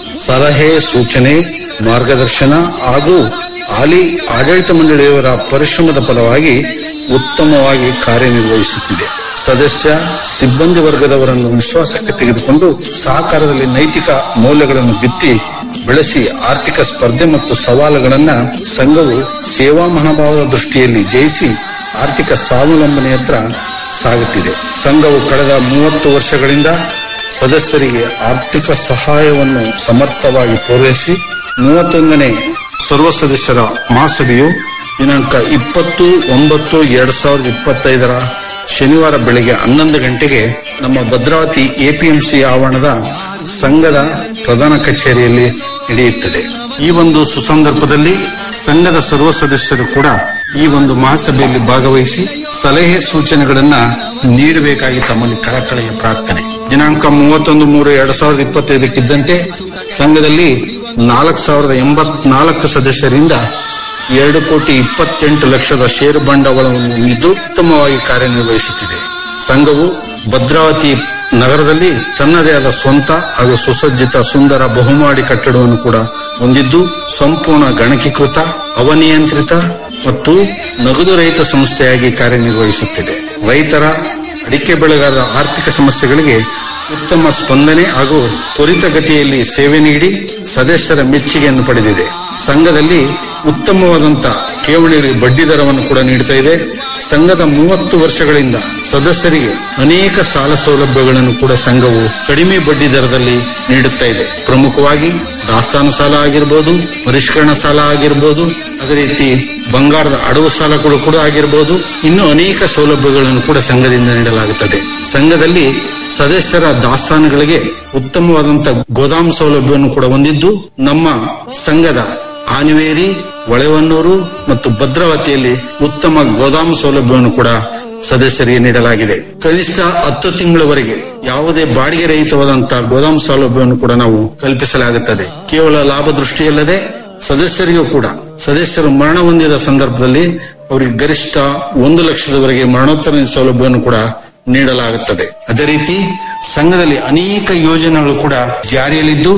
ಸಲಹೆ ಸೂಚನೆ ಮಾರ್ಗದರ್ಶನ ಹಾಗೂ ಹಾಲಿ ಆಡಳಿತ ಮಂಡಳಿಯವರ ಪರಿಶ್ರಮದ ಫಲವಾಗಿ ಉತ್ತಮವಾಗಿ ಕಾರ್ಯನಿರ್ವಹಿಸುತ್ತಿದೆ ಸದಸ್ಯ ಸಿಬ್ಬಂದಿ ವರ್ಗದವರನ್ನು ವಿಶ್ವಾಸಕ್ಕೆ ತೆಗೆದುಕೊಂಡು ಸಹಕಾರದಲ್ಲಿ ನೈತಿಕ ಮೌಲ್ಯಗಳನ್ನು ಬಿತ್ತಿ ಬೆಳೆಸಿ ಆರ್ಥಿಕ ಸ್ಪರ್ಧೆ ಮತ್ತು ಸವಾಲುಗಳನ್ನ ಸಂಘವು ಸೇವಾ ಮಹಾಭಾವದ ದೃಷ್ಟಿಯಲ್ಲಿ ಜಯಿಸಿ ಆರ್ಥಿಕ ಸ್ವಾವಲಂಬನೆಯತ್ರ ಸಾಗುತ್ತಿದೆ ಸಂಘವು ಕಳೆದ ಮೂವತ್ತು ವರ್ಷಗಳಿಂದ ಸದಸ್ಯರಿಗೆ ಆರ್ಥಿಕ ಸಹಾಯವನ್ನು ಸಮರ್ಥವಾಗಿ ಪೂರೈಸಿ ಮೂವತ್ತೊಂದನೇ ಸರ್ವ ಸದಸ್ಯರ ಮಹಾಸಭೆಯು ದಿನಾಂಕ ಇಪ್ಪತ್ತು ಒಂಬತ್ತು ಎರಡ್ ಸಾವಿರದ ಇಪ್ಪತ್ತೈದರ ಶನಿವಾರ ಬೆಳಗ್ಗೆ ಹನ್ನೊಂದು ಗಂಟೆಗೆ ನಮ್ಮ ಭದ್ರಾವತಿ ಎಪಿಎಂಸಿ ಆವರಣದ ಸಂಘದ ಪ್ರಧಾನ ಕಚೇರಿಯಲ್ಲಿ ನಡೆಯುತ್ತದೆ ಈ ಒಂದು ಸುಸಂದರ್ಭದಲ್ಲಿ ಸಂಘದ ಸರ್ವ ಸದಸ್ಯರು ಕೂಡ ಈ ಒಂದು ಮಹಾಸಭೆಯಲ್ಲಿ ಭಾಗವಹಿಸಿ ಸಲಹೆ ಸೂಚನೆಗಳನ್ನ ನೀಡಬೇಕಾಗಿ ತಮ್ಮಲ್ಲಿ ಕಳಕಳೆಯ ಪ್ರಾರ್ಥನೆ ದಿನಾಂಕ ಮೂವತ್ತೊಂದು ಮೂರು ಎರಡ್ ಸಾವಿರದ ಇಪ್ಪತ್ತೈದಕ್ಕಿದ್ದಂತೆ ಸಂಘದಲ್ಲಿ ನಾಲ್ಕು ಸಾವಿರದ ಎಂಬತ್ನಾಲ್ಕು ಸದಸ್ಯರಿಂದ ಎರಡು ಕೋಟಿ ಇಪ್ಪತ್ತೆಂಟು ಲಕ್ಷದ ಷೇರು ಬಂಡವಾಳವನ್ನು ಹೊಂದಿದ್ದು ಉತ್ತಮವಾಗಿ ಕಾರ್ಯನಿರ್ವಹಿಸುತ್ತಿದೆ ಸಂಘವು ಭದ್ರಾವತಿ ನಗರದಲ್ಲಿ ತನ್ನದೇ ಆದ ಸ್ವಂತ ಹಾಗೂ ಸುಸಜ್ಜಿತ ಸುಂದರ ಬಹುಮಾಡಿ ಕಟ್ಟಡವನ್ನು ಕೂಡ ಹೊಂದಿದ್ದು ಸಂಪೂರ್ಣ ಗಣಕೀಕೃತ ಅವನಿಯಂತ್ರಿತ ಮತ್ತು ನಗದು ರಹಿತ ಸಂಸ್ಥೆಯಾಗಿ ಕಾರ್ಯನಿರ್ವಹಿಸುತ್ತಿದೆ ರೈತರ ಅಡಿಕೆ ಬೆಳೆಗಾರರ ಆರ್ಥಿಕ ಸಮಸ್ಯೆಗಳಿಗೆ ಉತ್ತಮ ಸ್ಪಂದನೆ ಹಾಗೂ ತ್ವರಿತಗತಿಯಲ್ಲಿ ಸೇವೆ ನೀಡಿ ಸದಸ್ಯರ ಮೆಚ್ಚುಗೆಯನ್ನು ಪಡೆದಿದೆ ಸಂಘದಲ್ಲಿ ಉತ್ತಮವಾದಂತ ಠೇವಣಿ ಬಡ್ಡಿ ದರವನ್ನು ಕೂಡ ನೀಡುತ್ತಾ ಇದೆ ಸಂಘದ ಮೂವತ್ತು ವರ್ಷಗಳಿಂದ ಸದಸ್ಯರಿಗೆ ಅನೇಕ ಸಾಲ ಸೌಲಭ್ಯಗಳನ್ನು ಕೂಡ ಸಂಘವು ಕಡಿಮೆ ಬಡ್ಡಿ ದರದಲ್ಲಿ ನೀಡುತ್ತಾ ಇದೆ ಪ್ರಮುಖವಾಗಿ ದಾಸ್ತಾನು ಸಾಲ ಆಗಿರ್ಬೋದು ಪರಿಷ್ಕರಣಾ ಸಾಲ ಆಗಿರ್ಬೋದು ಅದೇ ರೀತಿ ಬಂಗಾರದ ಅಡವು ಸಾಲಗಳು ಕೂಡ ಆಗಿರ್ಬೋದು ಇನ್ನು ಅನೇಕ ಸೌಲಭ್ಯಗಳನ್ನು ಕೂಡ ಸಂಘದಿಂದ ನೀಡಲಾಗುತ್ತದೆ ಸಂಘದಲ್ಲಿ ಸದಸ್ಯರ ದಾಸ್ತಾನುಗಳಿಗೆ ಉತ್ತಮವಾದಂತ ಗೋದಾಮು ಸೌಲಭ್ಯವನ್ನು ಕೂಡ ಹೊಂದಿದ್ದು ನಮ್ಮ ಸಂಘದ ಆನಿವೇರಿ ಒಳೆವನ್ನೂರು ಮತ್ತು ಭದ್ರಾವತಿಯಲ್ಲಿ ಉತ್ತಮ ಗೋದಾಮು ಸೌಲಭ್ಯವನ್ನು ಕೂಡ ಸದಸ್ಯರಿಗೆ ನೀಡಲಾಗಿದೆ ಕನಿಷ್ಠ ಹತ್ತು ತಿಂಗಳವರೆಗೆ ಯಾವುದೇ ಬಾಡಿಗೆ ರಹಿತವಾದಂತಹ ಗೋದಾಮು ಸೌಲಭ್ಯವನ್ನು ಕೂಡ ನಾವು ಕಲ್ಪಿಸಲಾಗುತ್ತದೆ ಕೇವಲ ಲಾಭ ದೃಷ್ಟಿಯಲ್ಲದೆ ಸದಸ್ಯರಿಗೂ ಕೂಡ ಸದಸ್ಯರು ಮರಣ ಹೊಂದಿದ ಸಂದರ್ಭದಲ್ಲಿ ಅವರಿಗೆ ಗರಿಷ್ಠ ಒಂದು ಲಕ್ಷದವರೆಗೆ ಮರಣೋತ್ತರ ಸೌಲಭ್ಯವನ್ನು ಕೂಡ ನೀಡಲಾಗುತ್ತದೆ ಅದೇ ರೀತಿ ಸಂಘದಲ್ಲಿ ಅನೇಕ ಯೋಜನೆಗಳು ಕೂಡ ಜಾರಿಯಲ್ಲಿದ್ದು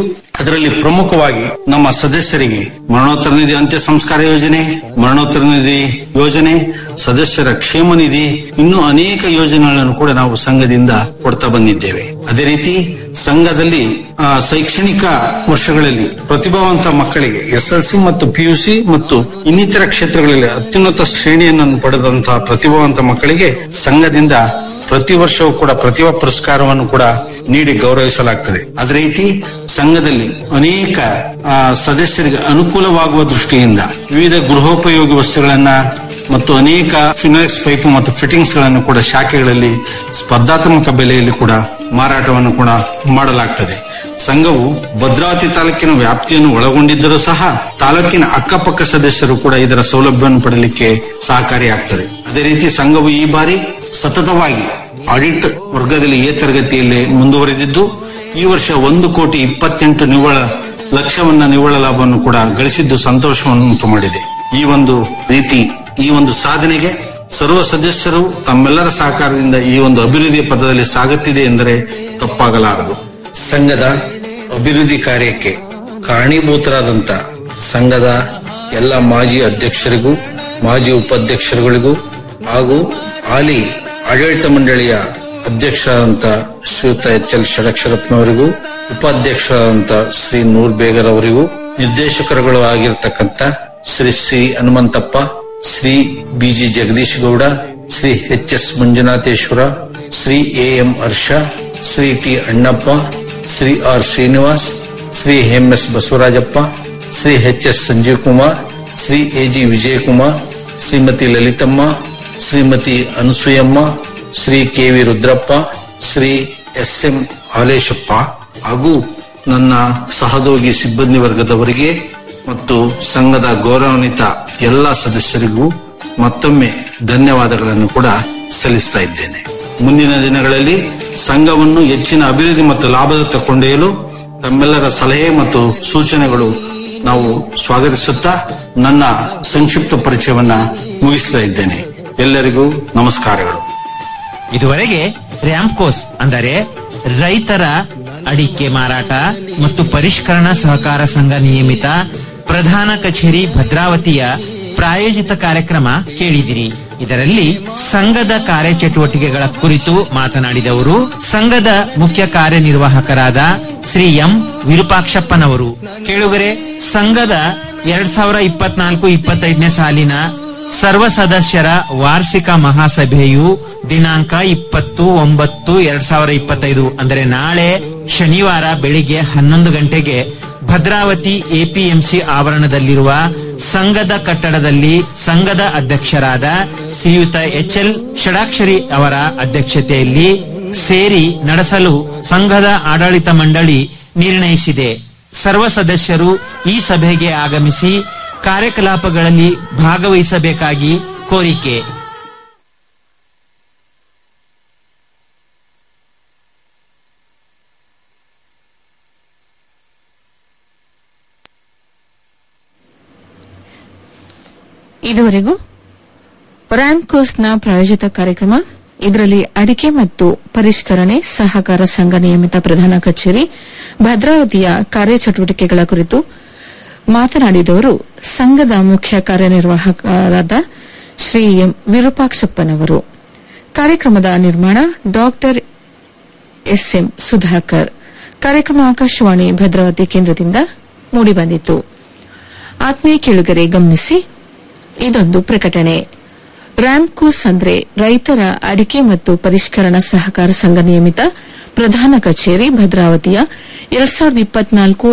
ಅದರಲ್ಲಿ ಪ್ರಮುಖವಾಗಿ ನಮ್ಮ ಸದಸ್ಯರಿಗೆ ಮರಣೋತ್ತರ ನಿಧಿ ಅಂತ್ಯ ಸಂಸ್ಕಾರ ಯೋಜನೆ ಮರಣೋತ್ತರ ನಿಧಿ ಯೋಜನೆ ಸದಸ್ಯರ ಕ್ಷೇಮ ನಿಧಿ ಇನ್ನೂ ಅನೇಕ ಯೋಜನೆಗಳನ್ನು ಕೂಡ ನಾವು ಸಂಘದಿಂದ ಕೊಡ್ತಾ ಬಂದಿದ್ದೇವೆ ಅದೇ ರೀತಿ ಸಂಘದಲ್ಲಿ ಆ, ಶೈಕ್ಷಣಿಕ ವರ್ಷಗಳಲ್ಲಿ ಪ್ರತಿಭಾವಂತ ಮಕ್ಕಳಿಗೆ ಎಸ್ಎಲ್ಸಿ ಮತ್ತು ಪಿಯುಸಿ ಮತ್ತು ಇನ್ನಿತರ ಕ್ಷೇತ್ರಗಳಲ್ಲಿ ಅತ್ಯುನ್ನತ ಶ್ರೇಣಿಯನ್ನು ಪಡೆದಂತಹ ಪ್ರತಿಭಾವಂತ ಮಕ್ಕಳಿಗೆ ಸಂಘದಿಂದ ಪ್ರತಿ ವರ್ಷವೂ ಕೂಡ ಪ್ರತಿಭಾ ಪುರಸ್ಕಾರವನ್ನು ಕೂಡ ನೀಡಿ ಗೌರವಿಸಲಾಗ್ತದೆ ಅದೇ ರೀತಿ ಸಂಘದಲ್ಲಿ ಅನೇಕ ಆ, ಸದಸ್ಯರಿಗೆ ಅನುಕೂಲವಾಗುವ ದೃಷ್ಟಿಯಿಂದ ವಿವಿಧ ಗೃಹೋಪಯೋಗಿ ವಸ್ತುಗಳನ್ನ ಮತ್ತು ಅನೇಕ ಫಿನಾಕ್ಸ್ ಪೈಪ್ ಮತ್ತು ಫಿಟ್ಟಿಂಗ್ಸ್ ಗಳನ್ನು ಕೂಡ ಶಾಖೆಗಳಲ್ಲಿ ಸ್ಪರ್ಧಾತ್ಮಕ ಬೆಲೆಯಲ್ಲಿ ಕೂಡ ಮಾರಾಟವನ್ನು ಕೂಡ ಮಾಡಲಾಗ್ತದೆ ಸಂಘವು ಭದ್ರಾವತಿ ತಾಲೂಕಿನ ವ್ಯಾಪ್ತಿಯನ್ನು ಒಳಗೊಂಡಿದ್ದರೂ ಸಹ ತಾಲೂಕಿನ ಅಕ್ಕಪಕ್ಕ ಸದಸ್ಯರು ಕೂಡ ಇದರ ಸೌಲಭ್ಯವನ್ನು ಪಡೆಯಲಿಕ್ಕೆ ಸಹಕಾರಿಯಾಗ್ತದೆ ಅದೇ ರೀತಿ ಸಂಘವು ಈ ಬಾರಿ ಸತತವಾಗಿ ಆಡಿಟ್ ವರ್ಗದಲ್ಲಿ ಎ ತರಗತಿಯಲ್ಲಿ ಮುಂದುವರೆದಿದ್ದು ಈ ವರ್ಷ ಒಂದು ಕೋಟಿ ಇಪ್ಪತ್ತೆಂಟು ನಿವ್ವಳ ಲಕ್ಷವನ್ನ ನಿವ್ವಳ ಲಾಭವನ್ನು ಕೂಡ ಗಳಿಸಿದ್ದು ಸಂತೋಷವನ್ನು ಉಂಟು ಮಾಡಿದೆ ಈ ಒಂದು ರೀತಿ ಈ ಒಂದು ಸಾಧನೆಗೆ ಸರ್ವ ಸದಸ್ಯರು ತಮ್ಮೆಲ್ಲರ ಸಹಕಾರದಿಂದ ಈ ಒಂದು ಅಭಿವೃದ್ಧಿ ಪಥದಲ್ಲಿ ಸಾಗುತ್ತಿದೆ ಎಂದರೆ ತಪ್ಪಾಗಲಾರದು ಸಂಘದ ಅಭಿವೃದ್ಧಿ ಕಾರ್ಯಕ್ಕೆ ಕಾರಣೀಭೂತರಾದಂತ ಸಂಘದ ಎಲ್ಲ ಮಾಜಿ ಅಧ್ಯಕ್ಷರಿಗೂ ಮಾಜಿ ಉಪಾಧ್ಯಕ್ಷರುಗಳಿಗೂ ಹಾಗೂ ಹಾಲಿ ಆಡಳಿತ ಮಂಡಳಿಯ ಅಧ್ಯಕ್ಷರಾದಂತ ಶ್ರೀಯುತ ಎಚ್ ಎಲ್ ಷಡಕ್ಷರಪ್ಪನವರಿಗೂ ಉಪಾಧ್ಯಕ್ಷರಾದಂತ ಶ್ರೀ ನೂರ್ ಬೇಗರ್ ಅವರಿಗೂ ನಿರ್ದೇಶಕರುಗಳು ಆಗಿರತಕ್ಕಂತ Shri C Hanumanthappa Shri BG Jagadish Gowda Shri H S Manjunatheshwara Shri A M Harsha Shri T Annappa Shri R Srinivas Shri M S Basavarajappa Shri H S Sanjeev Kumar Shri A G Vijayakumar Shrimati Lalithamma Shrimati Anasuyamma Shri K V Rudrappa Shri S M Haleshappa ಹಾಗೂ ನನ್ನ ಸಹೋದ್ಯೋಗಿ ಸಿಬ್ಬಂದಿ ವರ್ಗದವರಿಗೆ ಮತ್ತು ಸಂಘದ ಗೌರವಾನ್ವಿತ ಎಲ್ಲ ಸದಸ್ಯರಿಗೂ ಮತ್ತೊಮ್ಮೆ ಧನ್ಯವಾದಗಳನ್ನು ಕೂಡ ಸಲ್ಲಿಸ್ತಾ ಇದ್ದೇನೆ ಮುಂದಿನ ದಿನಗಳಲ್ಲಿ ಸಂಘವನ್ನು ಹೆಚ್ಚಿನ ಅಭಿವೃದ್ಧಿ ಮತ್ತು ಲಾಭದತ್ತ ಕೊಂಡೊಯ್ಯಲು ತಮ್ಮೆಲ್ಲರ ಸಲಹೆ ಮತ್ತು ಸೂಚನೆಗಳು ನಾವು ಸ್ವಾಗತಿಸುತ್ತಾ ನನ್ನ ಸಂಕ್ಷಿಪ್ತ ಪರಿಚಯವನ್ನ ಮುಗಿಸ್ತಾ ಇದ್ದೇನೆ ಎಲ್ಲರಿಗೂ ನಮಸ್ಕಾರಗಳು ಇದುವರೆಗೆ ರ್ಯಾಂಪ್ಕೋಸ್ ಅಂದರೆ ರೈತರ ಅಡಿಕೆ ಮಾರಾಟ ಮತ್ತು ಪರಿಷ್ಕರಣಾ ಸಹಕಾರ ಸಂಘ ನಿಯಮಿತ ಪ್ರಧಾನ ಕಚೇರಿ ಭದ್ರಾವತಿಯ ಪ್ರಾಯೋಜಿತ ಕಾರ್ಯಕ್ರಮ ಕೇಳಿದಿರಿ ಇದರಲ್ಲಿ ಸಂಘದ ಕಾರ್ಯಚಟುವಟಿಕೆಗಳ ಕುರಿತು ಮಾತನಾಡಿದವರು ಸಂಘದ ಮುಖ್ಯ ಕಾರ್ಯನಿರ್ವಾಹಕರಾದ ಶ್ರೀ ಎಂ ವಿರೂಪಾಕ್ಷಪ್ಪನವರು ಕೇಳುಗರೆ ಸಂಘದ ಎರಡ್ ಸಾವಿರ ಇಪ್ಪತ್ನಾಲ್ಕು ಇಪ್ಪತ್ತೈದನೇ ಸಾಲಿನ ಸರ್ವ ಸದಸ್ಯರ ವಾರ್ಷಿಕ ಮಹಾಸಭೆಯು ದಿನಾಂಕ ಇಪ್ಪತ್ತು ಒಂಬತ್ತು ಎರಡ್ ಸಾವಿರ ಇಪ್ಪತ್ತೈದು ಅಂದರೆ ನಾಳೆ ಶನಿವಾರ ಬೆಳಿಗ್ಗೆ ಹನ್ನೊಂದು ಗಂಟೆಗೆ ಭದ್ರಾವತಿ ಎಪಿಎಂಸಿ ಆವರಣದಲ್ಲಿರುವ ಸಂಘದ ಕಟ್ಟಡದಲ್ಲಿ ಸಂಘದ ಅಧ್ಯಕ್ಷರಾದ ಶ್ರೀಯುತ ಎಚ್ ಎಲ್ ಷಡಾಕ್ಷರಿ ಅವರ ಅಧ್ಯಕ್ಷತೆಯಲ್ಲಿ ಸೇರಿ ನಡೆಸಲು ಸಂಘದ ಆಡಳಿತ ಮಂಡಳಿ ನಿರ್ಣಯಿಸಿದೆ ಸರ್ವ ಸದಸ್ಯರು ಈ ಸಭೆಗೆ ಆಗಮಿಸಿ ಕಾರ್ಯಕಲಾಪಗಳಲ್ಲಿ ಭಾಗವಹಿಸಬೇಕಾಗಿ ಕೋರಿಕೆ ಇದುವರೆಗೂ ರ್ಯಾಂಕೋಸ್ನ ಪ್ರಾಯೋಜಿತ ಕಾರ್ಯಕ್ರಮ ಇದರಲ್ಲಿ ಅಡಿಕೆ ಮತ್ತು ಪರಿಷ್ಕರಣೆ ಸಹಕಾರ ಸಂಘ ನಿಯಮಿತ ಪ್ರಧಾನ ಕಚೇರಿ ಭದ್ರಾವತಿಯ ಕಾರ್ಯಚಟುವಟಿಕೆಗಳ ಕುರಿತು ಮಾತನಾಡಿದವರು ಸಂಘದ ಮುಖ್ಯ ಕಾರ್ಯನಿರ್ವಾಹಕರಾದ ಶ್ರೀ ಎಂ ವಿರೂಪಾಕ್ಷಪ್ಪನವರು ಕಾರ್ಯಕ್ರಮದ ನಿರ್ಮಾಣ ಡಾಕ್ಟರ್ ಎಸ್ಎಂ ಸುಧಾಕರ್ ಕಾರ್ಯಕ್ರಮ ಆಕಾಶವಾಣಿ ಭದ್ರಾವತಿ ಕೇಂದ್ರದಿಂದ ಮೂಡಿಬಂದಿತು ಆತ್ಮೀಯ ಕೇಳುಗರೆ ಗಮನಿಸಿ ಇದೊಂದು ಪ್ರಕಟಣೆ ರ್ಯಾಂಕೋಸ್ ಅಂದ್ರೆ ರೈತರ ಅಡಿಕೆ ಮತ್ತು ಪರಿಷ್ಕರಣಾ ಸಹಕಾರ ಸಂಘ ನಿಯಮಿತ ಪ್ರಧಾನ ಕಚೇರಿ ಭದ್ರಾವತಿಯ ಎರಡ್ ಸಾವಿರದ ಇಪ್ಪತ್ನಾಲ್ಕು